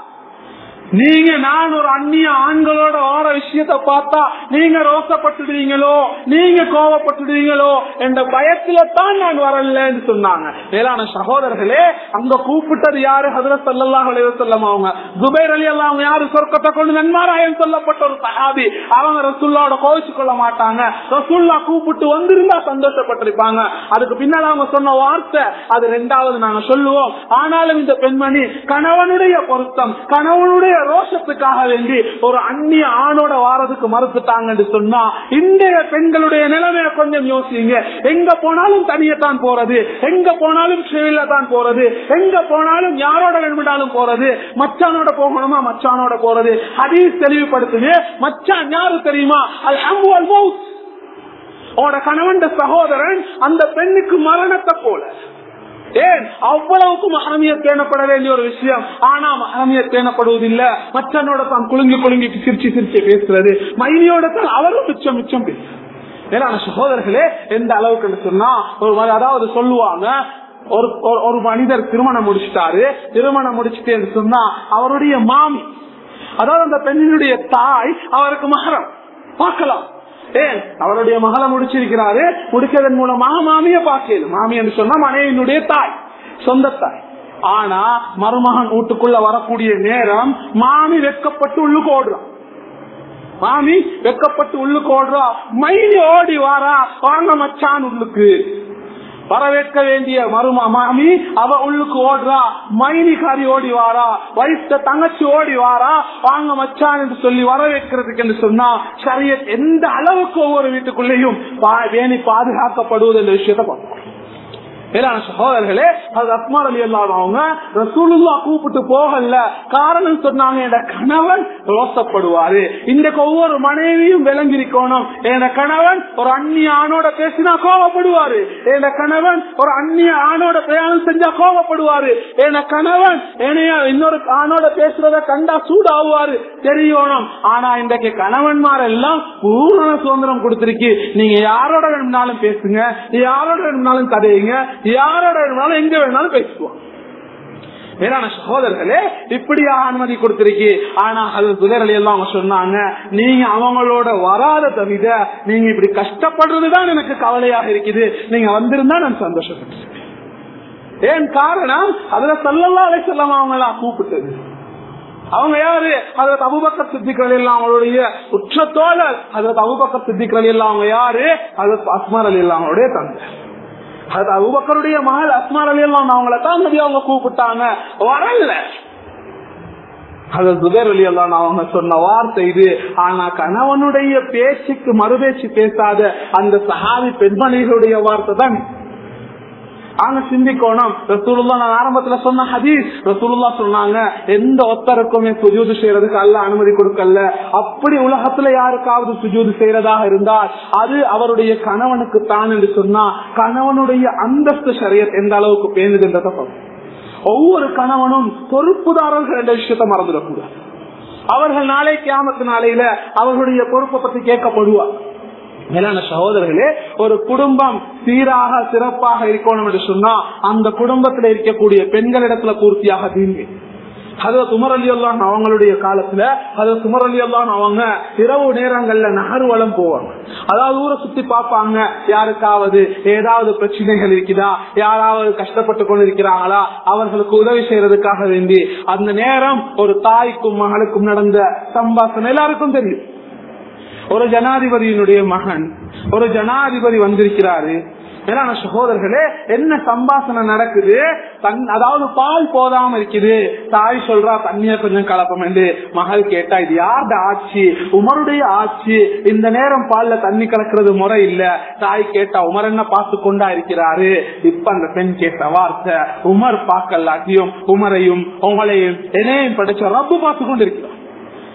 நீங்க நான் ஒரு அந்நிய ஆண்களோட வார விஷயத்த பார்த்தா நீங்க ரோசப்பட்டுடுவீங்களோ நீங்க கோவப்பட்டுடுவீங்களோ என்ற பயத்துல தான் நான் வரலன்னு சொன்னாங்க மேலான சகோதரர்களே அங்க கூப்பிட்டது யாரு ஹதரத் சல்லாஹ் அலைவசல்லம் அவங்க ஜுபைர் அலி அல்லா அவங்க யாரு சொர்க்கத்தை கொண்டு நன்மாராயம் சொல்லப்பட்ட ஒரு சஹாபி அவங்க ரசுல்லாவோட கோவிச்சு கொள்ள மாட்டாங்க ரசுல்லா கூப்பிட்டு வந்திருந்தா சந்தோஷப்பட்டிருப்பாங்க அதுக்கு பின்னால் அவங்க சொன்ன வார்த்தை அது ரெண்டாவது நாங்க சொல்லுவோம் ஆனாலும் இந்த பெண்மணி கணவனுடைய பொருத்தம் கணவனுடைய ரோஷத்துக்காக வேண்டி ஒரு அந்நிய ஆணோட வாரத்துக்கு மறுத்துட்டாங்கன்னு சொன்னா இன்றைய பெண்களுடைய நிலைமைய கொஞ்சம் யோசிங்க எங்க போனாலும் தனியத்தான் போறது எங்க போனாலும் ட்ரெயின்ல தான் போறது எங்க போனாலும் யாரோட வேணும்னாலும் போறது மச்சானோட போகணுமா மச்சானோட போறது ஹதீஸ் தெளிவுபடுத்துது மச்சான் யாரு தெரியுமா அல் அம்பு அல் மவுத் உன்னோட கணவன் சகோதரன் அந்த பெண்ணுக்கு மரணத்தை போல ஏன் அவ்வளவுக்கு மகரமிய பேணப்பட வேண்டிய ஒரு விஷயம் ஆனா மகரமிய பேணப்படுவதில்லை மச்சனோட தான் குலுங்கி குலுங்கி சிரிச்சு சிரிச்சு பேசுறது மைனியோட தான் அவரும் மிச்சம் மிச்சம் பேசுறது ஏன்னா சகோதரர்களே எந்த அளவுக்கு சொன்னா ஒரு அதாவது சொல்லுவாங்க ஒரு ஒரு மனிதர் திருமணம் முடிச்சிட்டாரு திருமணம் முடிச்சுட்டேன்னு சொன்னா அவருடைய மாமி அதாவது அந்த பெண்ணினுடைய தாய் அவருக்கு மகரம் பார்க்கலாம் ஏன் அவருடைய மகளை முடிச்சிருக்கிறாரு முடிச்சதன் மூலமாக மாமிய பார்க்கல மாமி என்று சொன்னா மனைவியினுடைய தாய் சொந்த தாய் ஆனா மருமகன் வீட்டுக்குள்ள வரக்கூடிய நேரம் மாமி வெக்கப்பட்டு உள்ளுக்கு ஓடுறான் மாமி வெக்கப்பட்டு உள்ளுக்கு ஓடுறா மைனி ஓடி வாரா வாங்க மச்சான் உள்ளுக்கு வரவேற்க வேண்டிய மருமா மாமி அவ உள்ளுக்கு ஓடுறா மைனிகாரி ஓடி வாரா வயசு தங்கச்சி ஓடி வாரா வாங்க மச்சான் என்று சொல்லி வரவேற்கிறதுக்கு என்று சொன்னா சரிய எந்த அளவுக்கு ஒவ்வொரு வீட்டுக்குள்ளேயும் வேணி பாதுகாக்கப்படுவது என்ற விஷயத்தை பார்ப்போம் மேலான சகோதரர்களே அது அஸ்மார் அலி அவங்க ரசூலுல்லா கூப்பிட்டு போகல காரணம் சொன்னாங்க என் கணவன் ரோசப்படுவாரு இன்றைக்கு ஒவ்வொரு மனைவியும் விளங்கிருக்கணும் என் கணவன் ஒரு அந்நிய ஆணோட பேசினா கோவப்படுவாரு என் கணவன் ஒரு அந்நிய ஆணோட பிரயாணம் செஞ்சா கோவப்படுவாரு என் கணவன் என்னைய இன்னொரு ஆணோட பேசுறத கண்டா சூடாகுவாரு தெரியணும் ஆனா இன்றைக்கு கணவன்மார் எல்லாம் பூரண சுதந்திரம் கொடுத்திருக்கு நீங்க யாரோட வேணும்னாலும் பேசுங்க யாரோட வேணும்னாலும் கதையுங்க யாரோட வேணும்னாலும் எங்க வேணாலும் பேசுவோம் மேலான சகோதரர்களே இப்படியா அனுமதி கொடுத்திருக்கு ஆனா அது புதரலி எல்லாம் அவங்க சொன்னாங்க நீங்க அவங்களோட வராத தவிர நீங்க இப்படி கஷ்டப்படுறதுதான் எனக்கு கவலையாக இருக்குது நீங்க வந்திருந்தா நான் சந்தோஷப்பட்டிருக்கேன் ஏன் காரணம் அதுல சொல்லலாம் அலை சொல்லாம அவங்களா கூப்பிட்டது அவங்க யாரு அதற்கு அபுபக்கர் சித்திகள் எல்லாம் அவங்களுடைய உச்சத்தோழர் அதற்கு அபுபக்கர் சித்திகள் எல்லாம் அவங்க யாரு அதற்கு அஸ்மார் அலி எல்லாம் அவங்களுடைய தந்தை அது அபுபக்கருடைய மகள் அஸ்மார் அலி எல்லாம் அவங்கள தான் நபி அவங்க கூப்பிட்டாங்க வரல அது சுபேர் அலி எல்லாம் அவங்க சொன்ன வார்த்தை இது ஆனா கணவனுடைய பேச்சுக்கு மறுபேச்சு பேசாத அந்த சஹாவி பெண்மணிகளுடைய வார்த்தை தான் அங்க சிந்திக்கணும் ரசூலுல்லா நான் ஆரம்பத்துல சொன்ன ஹதீஸ் ரசூலுல்லா சொன்னாங்க எந்த ஒத்தருக்குமே சுஜூது செய்யறதுக்கு அல்ல அனுமதி கொடுக்கல அப்படி உலகத்துல யாருக்காவது சுஜூது செய்யறதாக இருந்தால் அது அவருடைய கணவனுக்கு தான் என்று சொன்னா கணவனுடைய அந்தஸ்து சரியத் எந்த அளவுக்கு பேணுதுன்றத ஒவ்வொரு கணவனும் பொறுப்புதாரர்கள் என்ற விஷயத்த மறந்துடக்கூடாது அவர்கள் நாளை கியாமத்து நாளையில அவர்களுடைய பொறுப்பை பத்தி கேட்கப்படுவார் மேலான சகோதரர்களே ஒரு குடும்பம் சீராக சிறப்பாக இருக்கணும் என்று சொன்னா அந்த குடும்பத்தில் இருக்கக்கூடிய பெண்களிடத்துல பூர்த்தியாக தீங்கு அது சுமர் அலி அல்லான் அவங்களுடைய காலத்துல அது சுமர் அலி அல்லான் அவங்க இரவு நேரங்கள்ல நகர்வலம் போவாங்க அதாவது ஊரை சுத்தி பார்ப்பாங்க யாருக்காவது ஏதாவது பிரச்சனைகள் இருக்குதா யாராவது கஷ்டப்பட்டு கொண்டு இருக்கிறாங்களா அவர்களுக்கு உதவி செய்யறதுக்காக வேண்டி அந்த நேரம் ஒரு தாய்க்கும் மகளுக்கும் நடந்த சம்பாஷணம் எல்லாருக்கும் தெரியும் ஒரு ஜனாதிபதியினுடைய மகன் ஒரு ஜனாதிபதி வந்திருக்கிறாரு மேலான சகோதரர்களே என்ன சம்பாசனை நடக்குது தன் அதாவது பால் போதாம இருக்குது தாய் சொல்றா தண்ணிய கொஞ்சம் கலப்பம் என்று மகள் கேட்டா இது யார்ட ஆட்சி உமருடைய ஆட்சி இந்த நேரம் பால்ல தண்ணி கலக்கிறது முறை இல்ல தாய் கேட்டா உமர் என்ன பார்த்து கொண்டா இருக்கிறாரு இப்ப அந்த பெண் கேட்ட வார்த்தை உமர் பார்க்கலாட்டியும் உமரையும் உங்களையும் என்னையும் படைச்ச ரப்பு பார்த்து கொண்டு இருக்கிறார்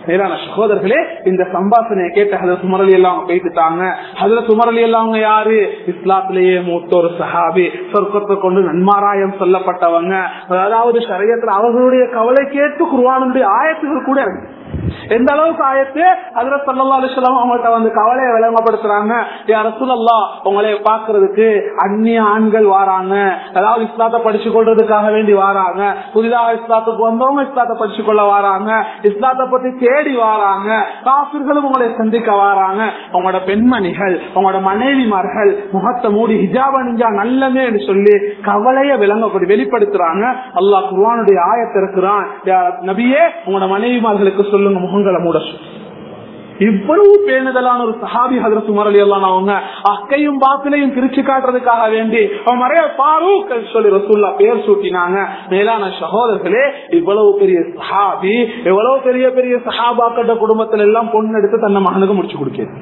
மேலான சகோதரர்களே இந்த சம்பாசனையை கேட்ட ஹதரத் சுமரலி எல்லாம் போயிட்டுட்டாங்க அதுல சுமரலி எல்லாம் யாரு இஸ்லாத்திலேயே மூத்த ஒரு சஹாபி சொர்க்கத்தை கொண்டு நன்மாராயம் சொல்லப்பட்டவங்க அதாவது சரியத்துல அவர்களுடைய கவலை கேட்டு குருவானுடைய ஆயத்துகள் கூட இருக்கு எந்த அளவுக்கு ஆயத்து அதுல சல்லா அலிஸ்லாம் அவங்கள்ட்ட வந்து கவலையை விளங்கப்படுத்துறாங்க யார் ரசூலல்லா உங்களை பாக்குறதுக்கு அந்நிய ஆண்கள் வாராங்க அதாவது இஸ்லாத்தை படிச்சு கொள்றதுக்காக வேண்டி வாராங்க புதிதாக இஸ்லாத்துக்கு வந்தவங்க இஸ்லாத்தை படிச்சு கொள்ள வாராங்க இஸ்லாத்தை பத்தி தேடி வாராங்க காசிர்களும் உங்களை சந்திக்க வாராங்க உங்களோட பெண்மணிகள் உங்களோட மனைவிமார்கள் முகத்தை மூடி ஹிஜாப நிஞ்சா நல்லமே என்று சொல்லி கவலையை விளங்கப்படி வெளிப்படுத்துறாங்க அல்லாஹ் குர்வானுடைய ஆயத்தை இருக்கிறான் நபியே உங்களோட மனைவிமார்களுக்கு சொல்லுங்க முகங்களை மூட சொல்லி இவ்வளவு பேணுதலான ஒரு சஹாபி ஹதரத் உமர் அலி அல்லான் அவங்க அக்கையும் பாத்திலையும் பிரிச்சு காட்டுறதுக்காக வேண்டி அவன் நிறைய பாரூக் சொல்லி ரசூல்லா பேர் சூட்டினாங்க மேலான சகோதரர்களே இவ்வளவு பெரிய சஹாபி எவ்வளவு பெரிய பெரிய சஹாபாக்கட்ட குடும்பத்துல எல்லாம் பொண்ணு எடுத்து தன்னை மகனுக்கு முடிச்சு கொடுக்கிறது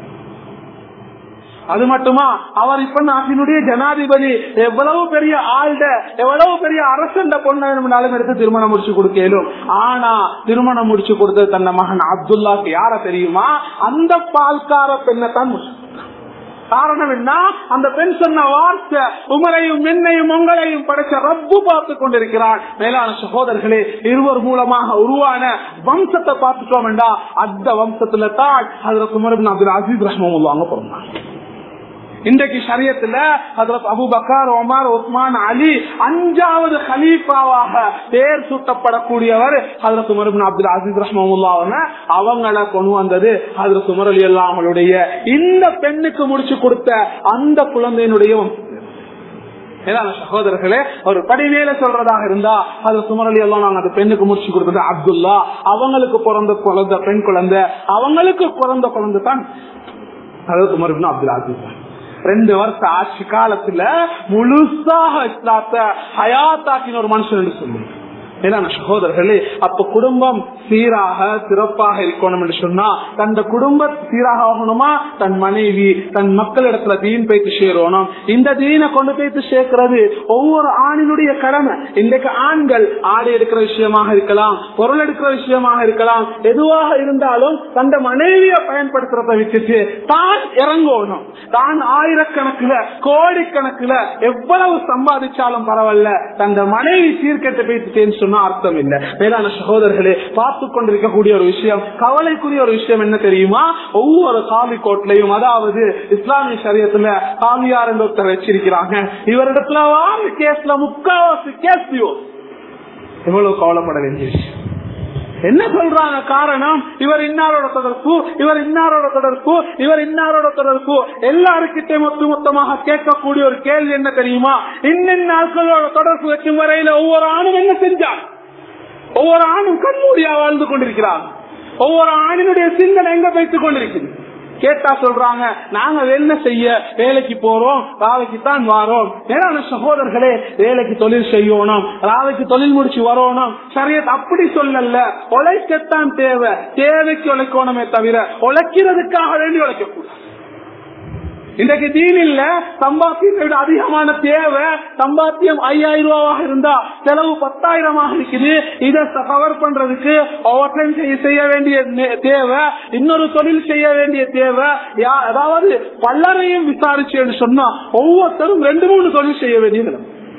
அது மட்டுமா அவர் இப்ப நாட்டினுடைய ஜனாதிபதி எவ்வளவு பெரிய ஆள்ட எவ்வளவு பெரிய அரசண்ட பொண்ணு வேணும்னாலும் எடுத்து திருமணம் முடிச்சு கொடுக்கலும் ஆனா திருமணம் முடிச்சு கொடுத்தது தன்ன மகன் அப்துல்லாக்கு யார தெரியுமா அந்த பால்கார பெண்ணை தான் முடிச்சு காரணம் என்ன அந்த பெண் சொன்ன வார்த்தை உமரையும் மென்னையும் உங்களையும் படைச்ச ரப்பு பார்த்து கொண்டிருக்கிறார் மேலான சகோதரர்களே இருவர் மூலமாக உருவான வம்சத்தை பார்த்துட்டோம் என்றா அந்த வம்சத்துல தான் அதுல குமரபின் அப்துல் அசீஸ் ரஹ்மல்லாங்க பிறந்தாங்க இன்றைக்கு சரியத்துல Abu Bakr Omar Usman Ali அஞ்சாவது ஹலீஃபாவாக பேர் சூட்டப்படக்கூடியவர் ஹதரத் உமர் அப்துல் அசீஸ் ரஹ்மல்லாவங்க அவங்கள கொண்டு வந்தது ஹதரத் உமர் அலி அல்லா அவங்களுடைய இந்த பெண்ணுக்கு முடிச்சு கொடுத்த அந்த குழந்தையினுடைய சகோதரர்களே ஒரு படிவேல சொல்றதாக இருந்தா அது சுமரலி எல்லாம் நாங்க அந்த பெண்ணுக்கு முடிச்சு கொடுத்தது அப்துல்லா அவங்களுக்கு பிறந்த குழந்தை பெண் குழந்தை அவங்களுக்கு பிறந்த குழந்தை தான் அதாவது உமர் அப்துல் அசீஸ் ரெண்டு வருஷம் ஆட்சி காலத்துல முழுசாக இஸ்லாத்த ஹயாத்தாக்கின ஒரு மனுஷன் சொல்லுங்க மேலான சகோதரர்களே அப்ப குடும்பம் சீராக சிறப்பாக இருக்கணும் என்று சொன்னா தந்த குடும்ப சீராக ஆகணுமா தன் மனைவி தன் மக்களிடத்துல தீன் போய்த்து சேரணும் இந்த தீனை கொண்டு போய்த்து சேர்க்கிறது ஒவ்வொரு ஆணினுடைய கடமை இன்றைக்கு ஆண்கள் ஆடை எடுக்கிற விஷயமாக இருக்கலாம் பொருள் எடுக்கிற விஷயமாக இருக்கலாம் எதுவாக இருந்தாலும் தந்த மனைவியை பயன்படுத்துறத விட்டுட்டு தான் இறங்கணும் தான் ஆயிரக்கணக்குல கோடிக்கணக்குல எவ்வளவு சம்பாதிச்சாலும் பரவாயில்ல தந்த மனைவி சீர்கெட்டு போயிட்டு சொன்னா அர்த்தம் இல்ல மேலான சகோதரர்களே பார்த்து கொண்டிருக்கக்கூடிய ஒரு விஷயம் கவலைக்குரிய ஒரு விஷயம் என்ன தெரியுமா ஒவ்வொரு காவி கோட்லையும் அதாவது இஸ்லாமிய சரியத்துல காவியார் என்ற ஒருத்தர் வச்சிருக்கிறாங்க இவரிடத்துல வாங்க கேஸ்ல முக்காவாசி கேஸ்லயோ எவ்வளவு கவலைப்பட வேண்டிய விஷயம் என்ன சொல்றாங்க காரணம் இவர் இன்னாரோட தொடர்பு இவர் இன்னாரோட தொடர்பு இவர் இன்னாரோட தொடர்பு எல்லாருக்கிட்டே மொத்த மொத்தமாக கேட்கக்கூடிய ஒரு கேள்வி என்ன தெரியுமா இன்னின் நாட்களோட தொடர்பு வைக்கும் வரையில ஒவ்வொரு ஆணும் என்ன செஞ்சான் ஒவ்வொரு ஆணும் கண்மூடியா வாழ்ந்து கொண்டிருக்கிறான் ஒவ்வொரு ஆணினுடைய சிந்தனை எங்க வைத்துக் கொண்டிருக்கிறது கேட்டா சொல்றாங்க நாங்க என்ன செய்ய வேலைக்கு போறோம் ராவைக்கு தான் வரோம் ஏன்னா சகோதரர்களே வேலைக்கு தொழில் செய்யணும் ராவைக்கு தொழில் முடிச்சு வரணும் சரியத் அப்படி சொல்லல உழைக்கத்தான் தேவை தேவைக்கு உழைக்கணுமே தவிர உழைக்கிறதுக்காக வேண்டி உழைக்கக்கூடாது இன்றைக்கு தீனில்ல சம்பாத்தியத்தை விட அதிகமான தேவை சம்பாத்தியம் ஐயாயிரம் ரூபாவாக இருந்தா செலவு பத்தாயிரமாக இருக்குது இதை கவர் பண்றதுக்கு ஓவர் டைம் செய்ய வேண்டிய தேவை இன்னொரு தொழில் செய்ய வேண்டிய தேவை அதாவது பல்லரையும் விசாரிச்சு சொன்னா ஒவ்வொருத்தரும் ரெண்டு மூணு தொழில் செய்ய வேண்டியது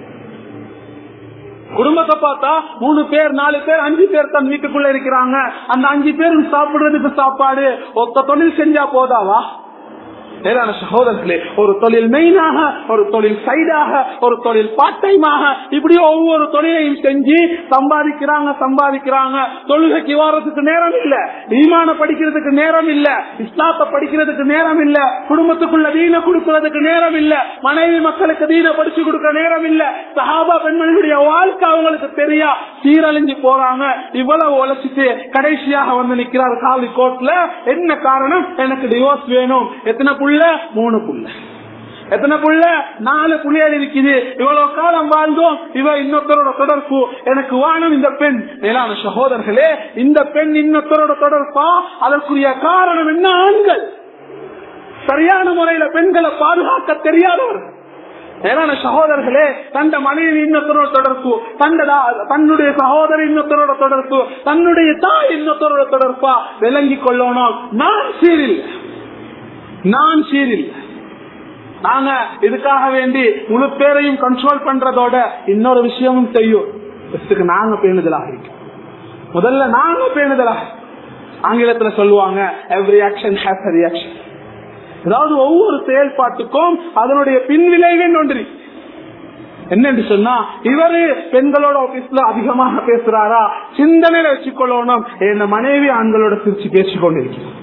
குடும்பத்தை பார்த்தா மூணு பேர் நாலு பேர் அஞ்சு பேர் தன் வீட்டுக்குள்ள இருக்கிறாங்க அந்த அஞ்சு பேரும் சாப்பிடுறதுக்கு சாப்பாடு ஒத்த தொழில் செஞ்சா போதாவா மேலான சகோதரர்களே ஒரு தொழில் மெயினாக ஒரு தொழில் சைடாக ஒரு தொழில் பார்ட் டைமாக இப்படி ஒவ்வொரு தொழிலையும் செஞ்சு சம்பாதிக்கிறாங்க சம்பாதிக்கிறாங்க தொழுகைக்கு வாரத்துக்கு நேரம் இல்ல ஈமான படிக்கிறதுக்கு நேரம் இல்ல இஸ்லாத்தை படிக்கிறதுக்கு நேரம் இல்ல குடும்பத்துக்குள்ள தீன கொடுக்கறதுக்கு நேரம் இல்ல மனைவி மக்களுக்கு தீன படிச்சு கொடுக்க நேரம் இல்ல சஹாபா பெண்மணிகளுடைய வாழ்க்கை அவங்களுக்கு தெரியா சீரழிஞ்சு போறாங்க இவ்வளவு உழைச்சிட்டு கடைசியாக வந்து நிக்கிறார் காவலி கோர்ட்ல என்ன காரணம் எனக்கு டிவோர்ஸ் வேணும் எத்தனை புள்ள மூணு புள்ள எத்தனை புள்ள நாலு புள்ளியல் இருக்குது இவ்வளவு காலம் வாழ்ந்தோம் இவ இன்னொருத்தரோட தொடர்பு எனக்கு வாணும் இந்த பெண் மேலான சகோதரர்களே இந்த பெண் இன்னொருத்தரோட தொடர்பா அதற்குரிய காரணம் என்ன ஆண்கள் சரியான முறையில பெண்களை பாதுகாக்க தெரியாதவர்கள் ஏன்னா சகோதரர்களே தந்த மனைவி இன்னொருத்தரோட தொடர்பு தண்டதா தன்னுடைய சகோதரி இன்னொருத்தரோட தொடர்பு தன்னுடைய தாய் இன்னொருத்தரோட தொடர்பா விளங்கி கொள்ளணும் நான் சீரில் நான் சீரில் நாங்க இதுக்காக வேண்டி முழு பேரையும் கண்ட்ரோல் பண்றதோட இன்னொரு விஷயமும் செய்யும் இதுக்கு நாங்க பேணுதலாக இருக்கோம் முதல்ல நாங்க பேணுதலாக ஆங்கிலத்துல சொல்லுவாங்க எவ்ரி ஆக்ஷன் ஹேஸ் ரியாக்ஷன் அதாவது ஒவ்வொரு செயல்பாட்டுக்கும் அதனுடைய பின்விளைவே ஒன்றி என்னன்னு சொன்னா இவரு பெண்களோட ஆபீஸ்ல அதிகமாக பேசுறாரா சிந்தனையில வச்சுக்கொள்ளணும் என் மனைவி ஆண்களோட சிரிச்சு பேசிக்கொண்டிருக்கிறார்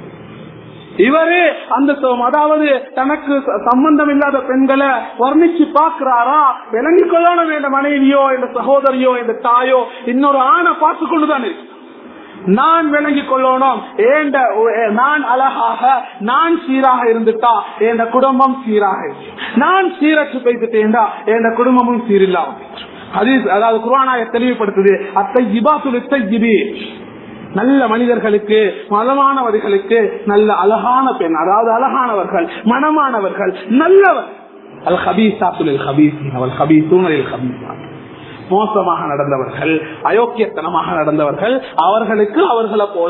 இவரு அந்த அதாவது தனக்கு சம்பந்தம் இல்லாத பெண்களை வர்ணிச்சு பாக்குறாரா விளங்கிக் கொள்ளணும் என்ற மனைவியோ என்ற சகோதரியோ என்ற தாயோ இன்னொரு ஆணை பார்த்து கொண்டுதான் இருக்கு நான் விளங்கிக் கொள்ளணும் ஏண்ட நான் அழகாக நான் சீராக இருந்துட்டா என் குடும்பம் சீராக இருக்கு நான் சீரற்று போய்த்துட்டேன்டா என் குடும்பமும் சீரில்லாம ஹதீஸ் அதாவது குரானாய தெளிவுபடுத்துது அத்தை ஜிபாசுலித்தஜிபி நல்ல மனிதர்களுக்கு மதமானவர்களுக்கு நல்ல அழகான பெண் அதாவது அழகானவர்கள் மனமானவர்கள் நல்லவர் அல் ஹபீசாத்துலில் ஹபீசின் அவள் ஹபீசூனலில் ஹபீசான் மோசமாக நடந்தவர்கள் அயோக்கியத்தனமாக நடந்தவர்கள் அவர்களுக்கு அவர்களை போல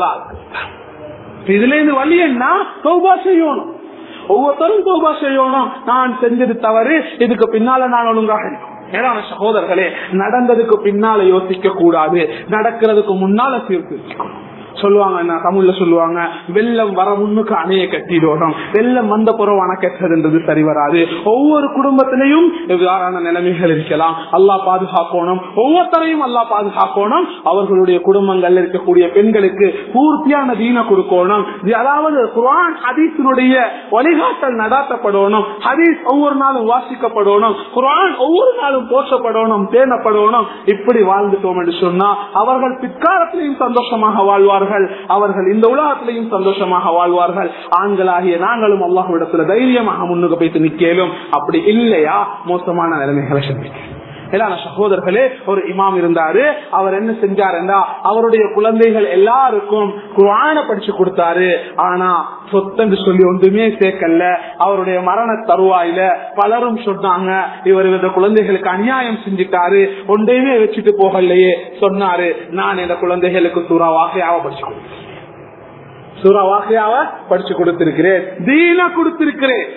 இதுல இருந்து வழி என்ன சௌபா செய்யணும் ஒவ்வொருத்தரும் சௌபா செய்யணும் நான் செஞ்சது தவறு இதுக்கு பின்னால நான் ஒழுங்காக இருக்கும் மேலான சகோதரர்களே நடந்ததுக்கு பின்னால யோசிக்க கூடாது நடக்கிறதுக்கு முன்னால சீர்திருத்தம் சொல்லுவாங்க என்ன தமிழ்ல சொல்லுவாங்க வெள்ளம் வர முன்னுக்கு அணைய கட்டிடணும் வெள்ளம் வந்த புறம் அணை கட்டுறதுன்றது சரி வராது ஒவ்வொரு குடும்பத்திலையும் எவ்வாறான நிலைமைகள் இருக்கலாம் அல்லா பாதுகாக்கணும் ஒவ்வொருத்தரையும் அல்லா பாதுகாக்கணும் அவர்களுடைய குடும்பங்கள்ல இருக்கக்கூடிய பெண்களுக்கு பூர்த்தியான தீன கொடுக்கணும் அதாவது குரான் ஹதீஸினுடைய வழிகாட்டல் நடாத்தப்படணும் ஹதீஸ் ஒவ்வொரு நாளும் வாசிக்கப்படணும் குரான் ஒவ்வொரு நாளும் போற்றப்படணும் பேணப்படணும் இப்படி வாழ்ந்துட்டோம் என்று சொன்னா அவர்கள் பிற்காலத்திலையும் சந்தோஷமாக வாழ்வார்கள் அவர்கள் இந்த உலகத்திலையும் சந்தோஷமாக வாழ்வார்கள் ஆண்களாகிய நாங்களும் அல்லாஹ்விடத்துல தைரியமாக முன்னுக்கு போய்த்து நிக்கலும் அப்படி இல்லையா மோசமான நிலைமைகளை சந்திக்க மேலான சகோதரர்களே ஒரு இமாம் இருந்தாரு அவர் என்ன செஞ்சாருன்னா அவருடைய குழந்தைகள் எல்லாருக்கும் குரான படிச்சு கொடுத்தாரு ஆனா சொத்தன்னு சொல்லி ஒன்றுமே சேர்க்கல அவருடைய மரண தருவாயில பலரும் சொன்னாங்க இவர் இந்த குழந்தைகளுக்கு அநியாயம் செஞ்சுட்டாரு ஒன்றையுமே வச்சுட்டு போகலையே சொன்னாரு நான் இந்த குழந்தைகளுக்கு சூறா வாகையாவ படிச்சு கொடுத்தேன் சூறா வாகையாவ படிச்சு கொடுத்திருக்கிறேன் தீன கொடுத்திருக்கிறேன்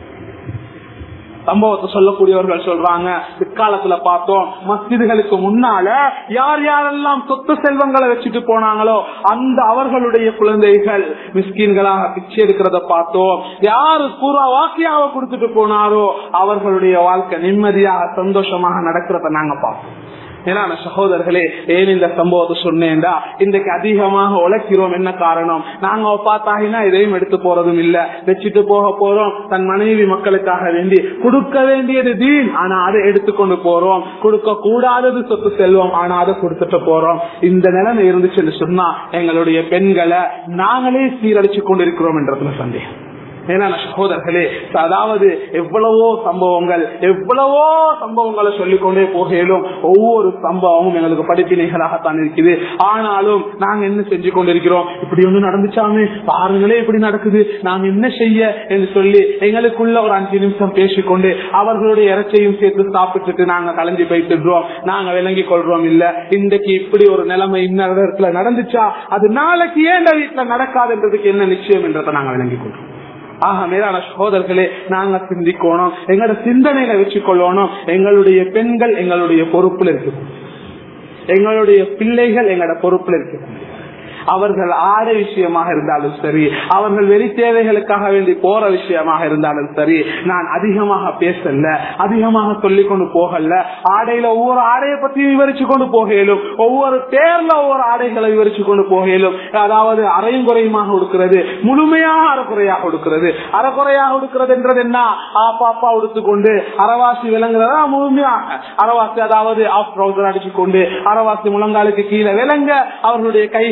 சம்பவத்தை சொல்லக்கூடியவர்கள் சொல்றாங்க பிற்காலத்துல பார்த்தோம் மஸ்ஜிதுகளுக்கு முன்னால யார் யாரெல்லாம் சொத்து செல்வங்களை வச்சுட்டு போனாங்களோ அந்த அவர்களுடைய குழந்தைகள் மிஸ்கின்களாக பிச்சை எடுக்கிறத பார்த்தோம் யாரு பூரா வாக்கியாவை கொடுத்துட்டு போனாரோ அவர்களுடைய வாழ்க்கை நிம்மதியாக சந்தோஷமாக நடக்கிறத நாங்க பார்த்தோம் ஏன்னா சகோதரர்களே ஏன் இந்த சம்பவத்தை சொன்னேன்டா இன்றைக்கு அதிகமாக உழைக்கிறோம் என்ன காரணம் நாங்க பார்த்தாங்கன்னா இதையும் எடுத்து போறதும் இல்ல வச்சுட்டு போக போறோம் தன் மனைவி மக்களுக்காக வேண்டி கொடுக்க வேண்டியது தீன் ஆனா அதை எடுத்துக்கொண்டு போறோம் கொடுக்க கூடாதது சொத்து செல்வம் ஆனா அதை கொடுத்துட்டு போறோம் இந்த நிலைமை இருந்துச்சுன்னு சொன்னா எங்களுடைய பெண்களை நாங்களே சீரழிச்சு கொண்டிருக்கிறோம் என்றதுல சந்தேகம் ஏன்னா சகோதரர்களே அதாவது எவ்வளவோ சம்பவங்கள் எவ்வளவோ சம்பவங்களை சொல்லிக்கொண்டே போகலும் ஒவ்வொரு சம்பவமும் எங்களுக்கு படிப்பினைகளாகத்தான் இருக்குது ஆனாலும் நாங்க என்ன செஞ்சு கொண்டிருக்கிறோம் இப்படி ஒண்ணு நடந்துச்சாமே பாருங்களே இப்படி நடக்குது நாங்க என்ன செய்ய என்று சொல்லி எங்களுக்குள்ள ஒரு அஞ்சு நிமிஷம் பேசிக்கொண்டு அவர்களுடைய இறைச்சையும் சேர்த்து சாப்பிட்டுட்டு நாங்க கலைஞ்சு போயிட்டுறோம் நாங்க விளங்கி கொள்றோம் இல்ல இன்றைக்கு இப்படி ஒரு நிலைமை இன்னொரு இடத்துல நடந்துச்சா அது நாளைக்கு ஏன் வீட்டுல நடக்காதுன்றதுக்கு என்ன நிச்சயம் என்றதை நாங்க விளங்கி கொள்றோம் ஆக மேலான சகோதரர்களே நாங்க சிந்திக்கணும் எங்களோட சிந்தனையில வச்சுக்கொள்ளணும் எங்களுடைய பெண்கள் எங்களுடைய பொறுப்புல இருக்கு எங்களுடைய பிள்ளைகள் எங்களோட பொறுப்புல இருக்கு அவர்கள் ஆட விஷயமாக இருந்தாலும் சரி அவர்கள் வெளி தேவைகளுக்காக வேண்டி போற விஷயமாக இருந்தாலும் சரி நான் அதிகமாக பேசல அதிகமாக சொல்லிக் கொண்டு போகல ஆடையில ஒவ்வொரு ஆடையை பத்தி விவரிச்சு கொண்டு போகலும் ஒவ்வொரு பேர்ல ஒவ்வொரு ஆடைகளை விவரிச்சு கொண்டு போகலும் அதாவது அரையும் குறையுமாக கொடுக்கிறது முழுமையாக அறக்குறையாக கொடுக்கிறது அறக்குறையாக கொடுக்கிறது என்றது என்ன ஆப்பா அப்பா உடுத்துக்கொண்டு அறவாசி விளங்குறதா முழுமையாக அறவாசி அதாவது ஆஃப் ட்ரௌசர் அடிச்சு கொண்டு அறவாசி முழங்காலுக்கு கீழே விளங்க அவர்களுடைய கைகள் விளங்க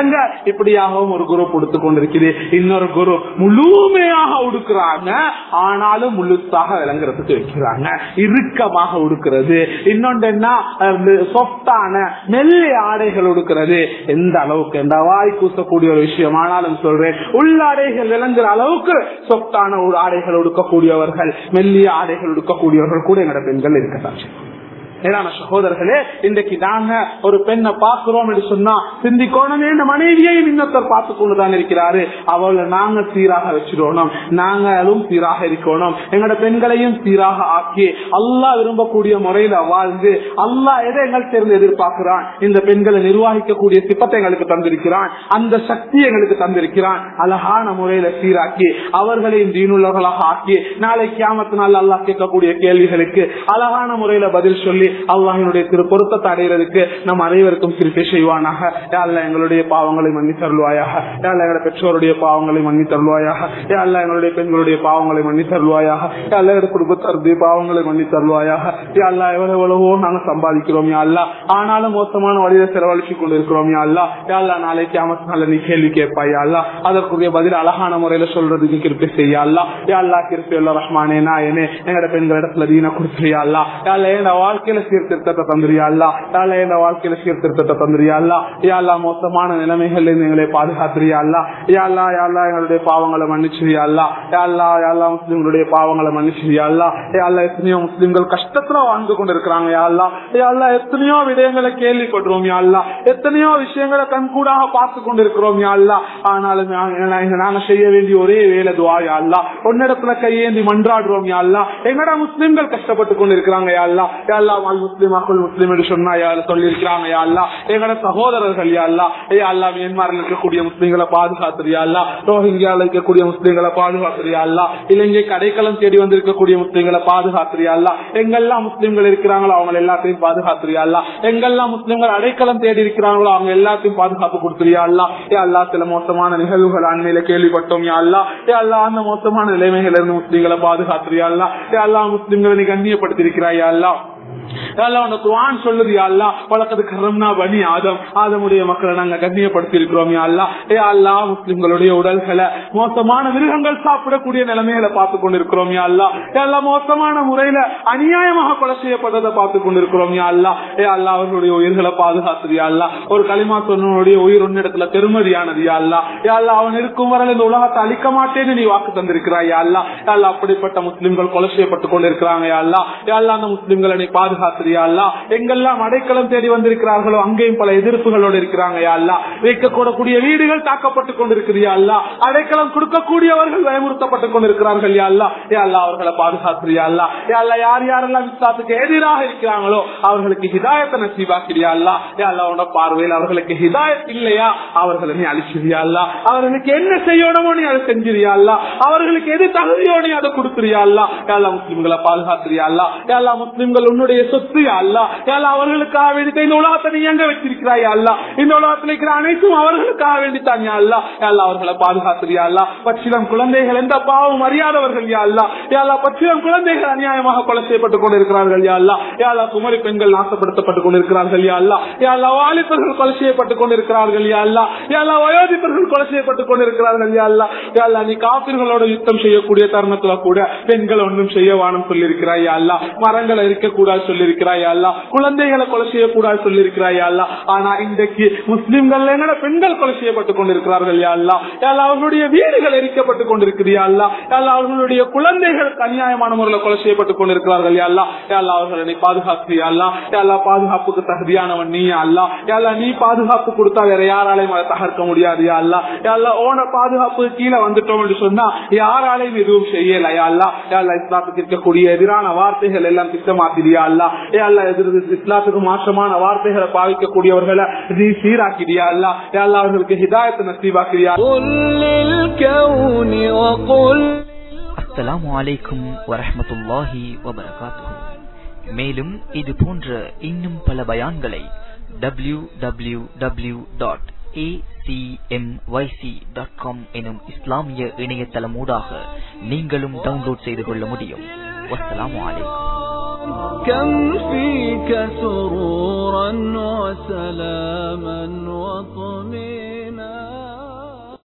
விளங்க இப்படியாகவும் ஒரு குரூப் உடுத்து கொண்டிருக்குது இன்னொரு குரூப் முழுமையாக உடுக்குறாங்க ஆனாலும் முழுசாக விளங்குறதுக்கு வைக்கிறாங்க இறுக்கமாக உடுக்கிறது இன்னொன்று என்ன சொஃப்டான மெல்லிய ஆடைகள் உடுக்கிறது எந்த அளவுக்கு எந்த வாய் கூசக்கூடிய ஒரு விஷயம் ஆனாலும் சொல்றேன் உள்ளாடைகள் விளங்குற அளவுக்கு சொஃப்டான ஒரு ஆடைகள் உடுக்கக்கூடியவர்கள் மெல்லிய ஆடைகள் உடுக்கக்கூடியவர்கள் கூட எங்களோட பெண்கள் இருக்கத்தான் செய்யும். மேலான சகோதரர்களே இன்றைக்கு நாங்க ஒரு பெண்ணை பார்க்கிறோம் என்று சொன்னா சிந்திக்கோணமே இந்த மனைவியையும் இன்னொருத்தர் பார்த்து கொண்டுதான் இருக்கிறாரு அவளை நாங்க சீராக வச்சிடணும் நாங்களும் சீராக இருக்கணும் எங்களோட பெண்களையும் சீராக ஆக்கி அல்லாஹ் விரும்பக்கூடிய முறையில வாழ்ந்து அல்லாஹ் எதை எங்கள் சேர்ந்து எதிர்பார்க்கிறான் இந்த பெண்களை நிர்வகிக்கக்கூடிய சிப்பத்தை எங்களுக்கு தந்திருக்கிறான் அந்த சக்தி எங்களுக்கு தந்திருக்கிறான் அழகான முறையில சீராக்கி அவர்களையும் தீனுள்ளவர்களாக ஆக்கி நாளை கியாமத்து நாள் அல்லாஹ் கேட்கக்கூடிய கேள்விகளுக்கு அழகான முறையில பதில் சொல்லி அல்லாஹினுடைய திரு பொருத்தத்தை அடைகிறதுக்கு நம் அனைவருக்கும் சிரிப்பை செய்வானாக யாழ்ல எங்களுடைய பாவங்களை மன்னி தருவாயாக யாழ்ல எங்களுடைய பெற்றோருடைய பாவங்களை மன்னி தருவாயாக யாழ்ல எங்களுடைய பெண்களுடைய பாவங்களை மன்னி தருவாயாக யாழ்ல எங்களுடைய குடும்பத்தருடைய பாவங்களை மன்னி தருவாயாக யாழ்லா எவ்வளவு எவ்வளவோ நாங்க சம்பாதிக்கிறோம் யாழ்லா ஆனாலும் மோசமான வழியில செலவழிச்சு கொண்டிருக்கிறோம் யாழ்லா யாழ்லா நாளைக்கு அமர்த்தினால நீ கேள்வி கேட்பாய் யாழ்லா அதற்குரிய பதில் அழகான முறையில சொல்றதுக்கு கிருப்பி செய்யல்லா யாழ்லா கிருப்பி அல்ல ரஹ்மானே நாயனே எங்களோட பெண்களிடத்துல தீன கொடுத்துறியா யாழ்ல என் வாழ்க்கையில சீர்திருத்தத்தை தந்துரியா அல்லா யாழ்ல என் வாழ்க்கையில சீர்திருத்தத்தை தந்துரியா அல்லா யாழ்லா மோசமான நிலைமைகள்ல இருந்து எங்களை பாதுகாத்துறியா அல்லா யாழ்லா யாழ்லா எங்களுடைய பாவங்களை மன்னிச்சிரியா அல்லா யாழ்லா யாழ்லா முஸ்லிம்களுடைய பாவங்களை மன்னிச்சிரியா அல்லா யாழ்லா எத்தனையோ முஸ்லிம்கள் கஷ்டத்துல வாழ்ந்து கொண்டிருக்கிறாங்க யாழ்லா யாழ்லா எத்தனையோ விடயங்களை கேள்விப்படுறோம் யாழ்லா எத்தனையோ விஷயங்களை கண்கூடாக பார்த்து கொண்டிருக்கிறோம் யாழ்லா ஆனாலும் நாங்க- நாங்க செய்ய வேண்டிய ஒரே வேலை துவா யாழ்லா ஒன்னிடத்துல கையேந்தி மன்றாடுறோம் யாழ்லா எங்கடா முஸ்லிம்கள் கஷ்டப்பட்டு கொண்டிருக்கிறாங்க யாழ்லா யாழ்லா வால் முஸ்லிமாக்குள் முஸ்லிம் என்று சொன்னா யாரு சொல்லி இருக்கிறாங்க யாழ்லா எங்கட சகோதரர்கள் யாழ்லா ஏ அல்லா மியான்மரில் இருக்கக்கூடிய முஸ்லிம்களை பாதுகாத்துறியா அல்லா ரோஹிங்கியால இருக்கக்கூடிய முஸ்லிம்களை பாதுகாத்துறியா அல்லா இலங்கை கடைக்கலம் தேடி வந்திருக்கக்கூடிய முஸ்லிம்களை பாதுகாத்துறியா அல்லா எங்கெல்லாம் முஸ்லிம்கள் இருக்கிறாங்களோ அவங்க எல்லாத்தையும் பாதுகாத்துறியா அல்லா எங்கெல்லாம் முஸ்லிம்கள் அடைக்கலம் தேடி இருக்கிறாங்களோ அவங்க எல்லாத்தையும் பாதுகாப்பு கொடுத்துறியா அல்லா ஏ அல்லா சில மோசமான நிகழ்வுகள் அண்மையில கேள்விப்பட்டோம் யா அல்லா ஏ அல்லா அந்த மோசமான நிலைமைகள் இருந்து முஸ்லிம்களை பாதுகாத்துறியா அல்லா ஏ அல்லா முஸ்லிம்களை நீ கண்ணியப்படுத்திருக்கிறாயா அல்லா குர்ஆன் சொல்லுது யா அல்லா வழக்கது கரம்னா பனி ஆதம் ஆதமுடைய மக்களை நாங்க கண்ணியப்படுத்தி இருக்கிறோம் யா அல்லா ஏ அல்லா முஸ்லிம்களுடைய உடல்களை மோசமான மிருகங்கள் சாப்பிடக்கூடிய நிலைமைகளை பார்த்து கொண்டிருக்கிறோம் யா அல்லா ஏ அல்லா மோசமான முறையில அநியாயமாக கொலை செய்யப்பட்டதை பார்த்து கொண்டிருக்கிறோம் யா அல்லா ஏ அல்லா அவர்களுடைய உயிர்களை பாதுகாத்தது யா அல்லா ஒரு களிமா சொன்னுடைய உயிர் ஒன்னிடத்துல பெருமதியானது யா அல்லா யா அல்லா அவன் இருக்கும் வரை இந்த உலகத்தை அழிக்க மாட்டேன்னு நீ வாக்கு தந்திருக்கிறாய் யா அல்லா யா அல்லா அப்படிப்பட்ட முஸ்லிம்கள் கொலை செய்யப்பட்டு கொண்டிருக்கிறாங்க யா அல்லா யா அல்லா அந்த முஸ்லிம்களை நீ பாதுகாத்திரியா அல்லா எங்கெல்லாம் அடைக்கலம் தேடி வந்திருக்கிறார்களோ அங்கேயும் பல எதிர்ப்புகளோடு இருக்கிறாங்க யா அல்லா வைக்கக்கூடக்கூடிய வீடுகள் தாக்கப்பட்டு கொண்டிருக்கிறியா அல்லா அடைக்கலம் கொடுக்கக்கூடியவர்கள் பயமுறுத்தப்பட்டு கொண்டிருக்கிறார்கள் யா அல்லா யா அல்லா அவர்களை பாதுகாத்திரியா அல்லா யா அல்லா யார் யாரெல்லாம் இஸ்லாத்துக்கு எதிராக இருக்கிறாங்களோ அவர்களுக்கு ஹிதாயத்தை நசீபாக்கிறியா அல்லா யா அல்லா உன்னோட பார்வையில் அவர்களுக்கு ஹிதாயத் இல்லையா அவர்களை நீ அழிச்சிரியா அல்லா அவர்களுக்கு என்ன செய்யணுமோ நீ அதை செஞ்சிரியா அல்லா அவர்களுக்கு எது தகுதியோ நீ அதை கொடுத்துறியா அல்லா யா அல்லா முஸ்லிம்களை பாதுகாத்திரியா அல்லா யா அல்லா முஸ்லிம்கள் உன்னுடைய சொத்து யா அல்லா யா அல்லா அவர்களுக்காக வேண்டி இந்த உலகத்தை நீ எங்க வச்சிருக்கிறாய் யா அல்லா இந்த உலகத்தில் இருக்கிற அனைத்தும் அவர்களுக்காக வேண்டித்தான் யா அல்லா யா அல்லா அவர்களை பாதுகாத்திரியா அல்லா பச்சிலம் குழந்தைகள் எந்த பாவம் அறியாதவர்கள் யா அல்லா யா அல்லா பச்சிலம் குழந்தைகள் அநியாயமாக கொலை செய்யப்பட்டுக் கொண்டிருக்கிறார்கள் யா அல்லா யா அல்லா குமரி பெண்கள் நாசப்படுத்தப்பட்டுக் கொண்டிருக்கிறார்கள் யா அல்லா யா அல்லா வாலிபர்கள் கொலை செய்யப்பட்டுக் கொண்டிருக்கிறார்கள் யா அல்லா யா அல்லா வயோதிபர்கள் கொலை செய்யப்பட்டுக் கொண்டிருக்கிறார்கள் யா அல்லா யா அல்லா நீ காப்பிர்களோட யுத்தம் செய்யக்கூடிய தருணத்துல கூட பெண்கள் ஒன்றும் செய்ய வானம் சொல்லியிருக்கிறாய் யா அல்லா மரங்களை இருக்கக்கூடாது சொல்லியிருக்கிறாய் யா அல்லா குழந்தைகளை கொலை செய்யக்கூடாது சொல்லியிருக்கிறாய் யா அல்லா ஆனா இன்றைக்கு முஸ்லிம்கள் என்னோட பெண்கள் கொலை செய்யப்பட்டுக் கொண்டிருக்கிறார்கள் யா அல்லா யா அல்லா அவர்களுடைய வீடுகள் எரிக்கப்பட்டுக் கொண்டிருக்கிறியா அல்லா யா அல்லா அவர்களுடைய குழந்தைகள் அநியாயமான முறையில் கொலை செய்யப்பட்டுக் கொண்டிருக்கிறார்கள் யா அல்லா யா அல்லா அவர்களை நீ பாதுகாக்கிறியா அல்லா யா அல்லா பாதுகாப்புக்கு தகுதியானவன் நீ அல்லா யா அல்லா நீ பாதுகாப்பு கொடுத்தா வேற யாராலையும் அதை தகர்க்க முடியாது யா அல்லா யா அல்லா ஓன பாதுகாப்பு கீழே வந்துட்டோம் என்று சொன்னா யாராலையும் எதுவும் செய்யல யா அல்லா யா அல்லா இஸ்லாத்துக்கு இருக்கக்கூடிய எதிரான வார்த்தைகள் எல்லாம் திட்டமாக்கிறியா அல்லா யா அல்லா எதிர் இஸ்லாத்துக்கு மாற்றமான வார்த்தைகளை பாவிக்கக்கூடியவர்களை நீ சீராக்கிறியா அல்லா யா அல்லா அவர்களுக்கு ஹிதாயத்தை நசீபாக்கிறியா قل للكون وقل அஸ்ஸலாமு அலைக்கும் வரஹ்மத்துல்லாஹி வபரகாத்துஹு மேலும் இது போன்ற இன்னும் பல பயான்களை W W W dot dot com எனும் இஸ்லாமிய இணையதளம் ஊடாக நீங்களும் டவுன்லோட் செய்து கொள்ள முடியும் வஸ்ஸலாமு அலைக்கும் كم فيك سرورا وسلاما وطمئنا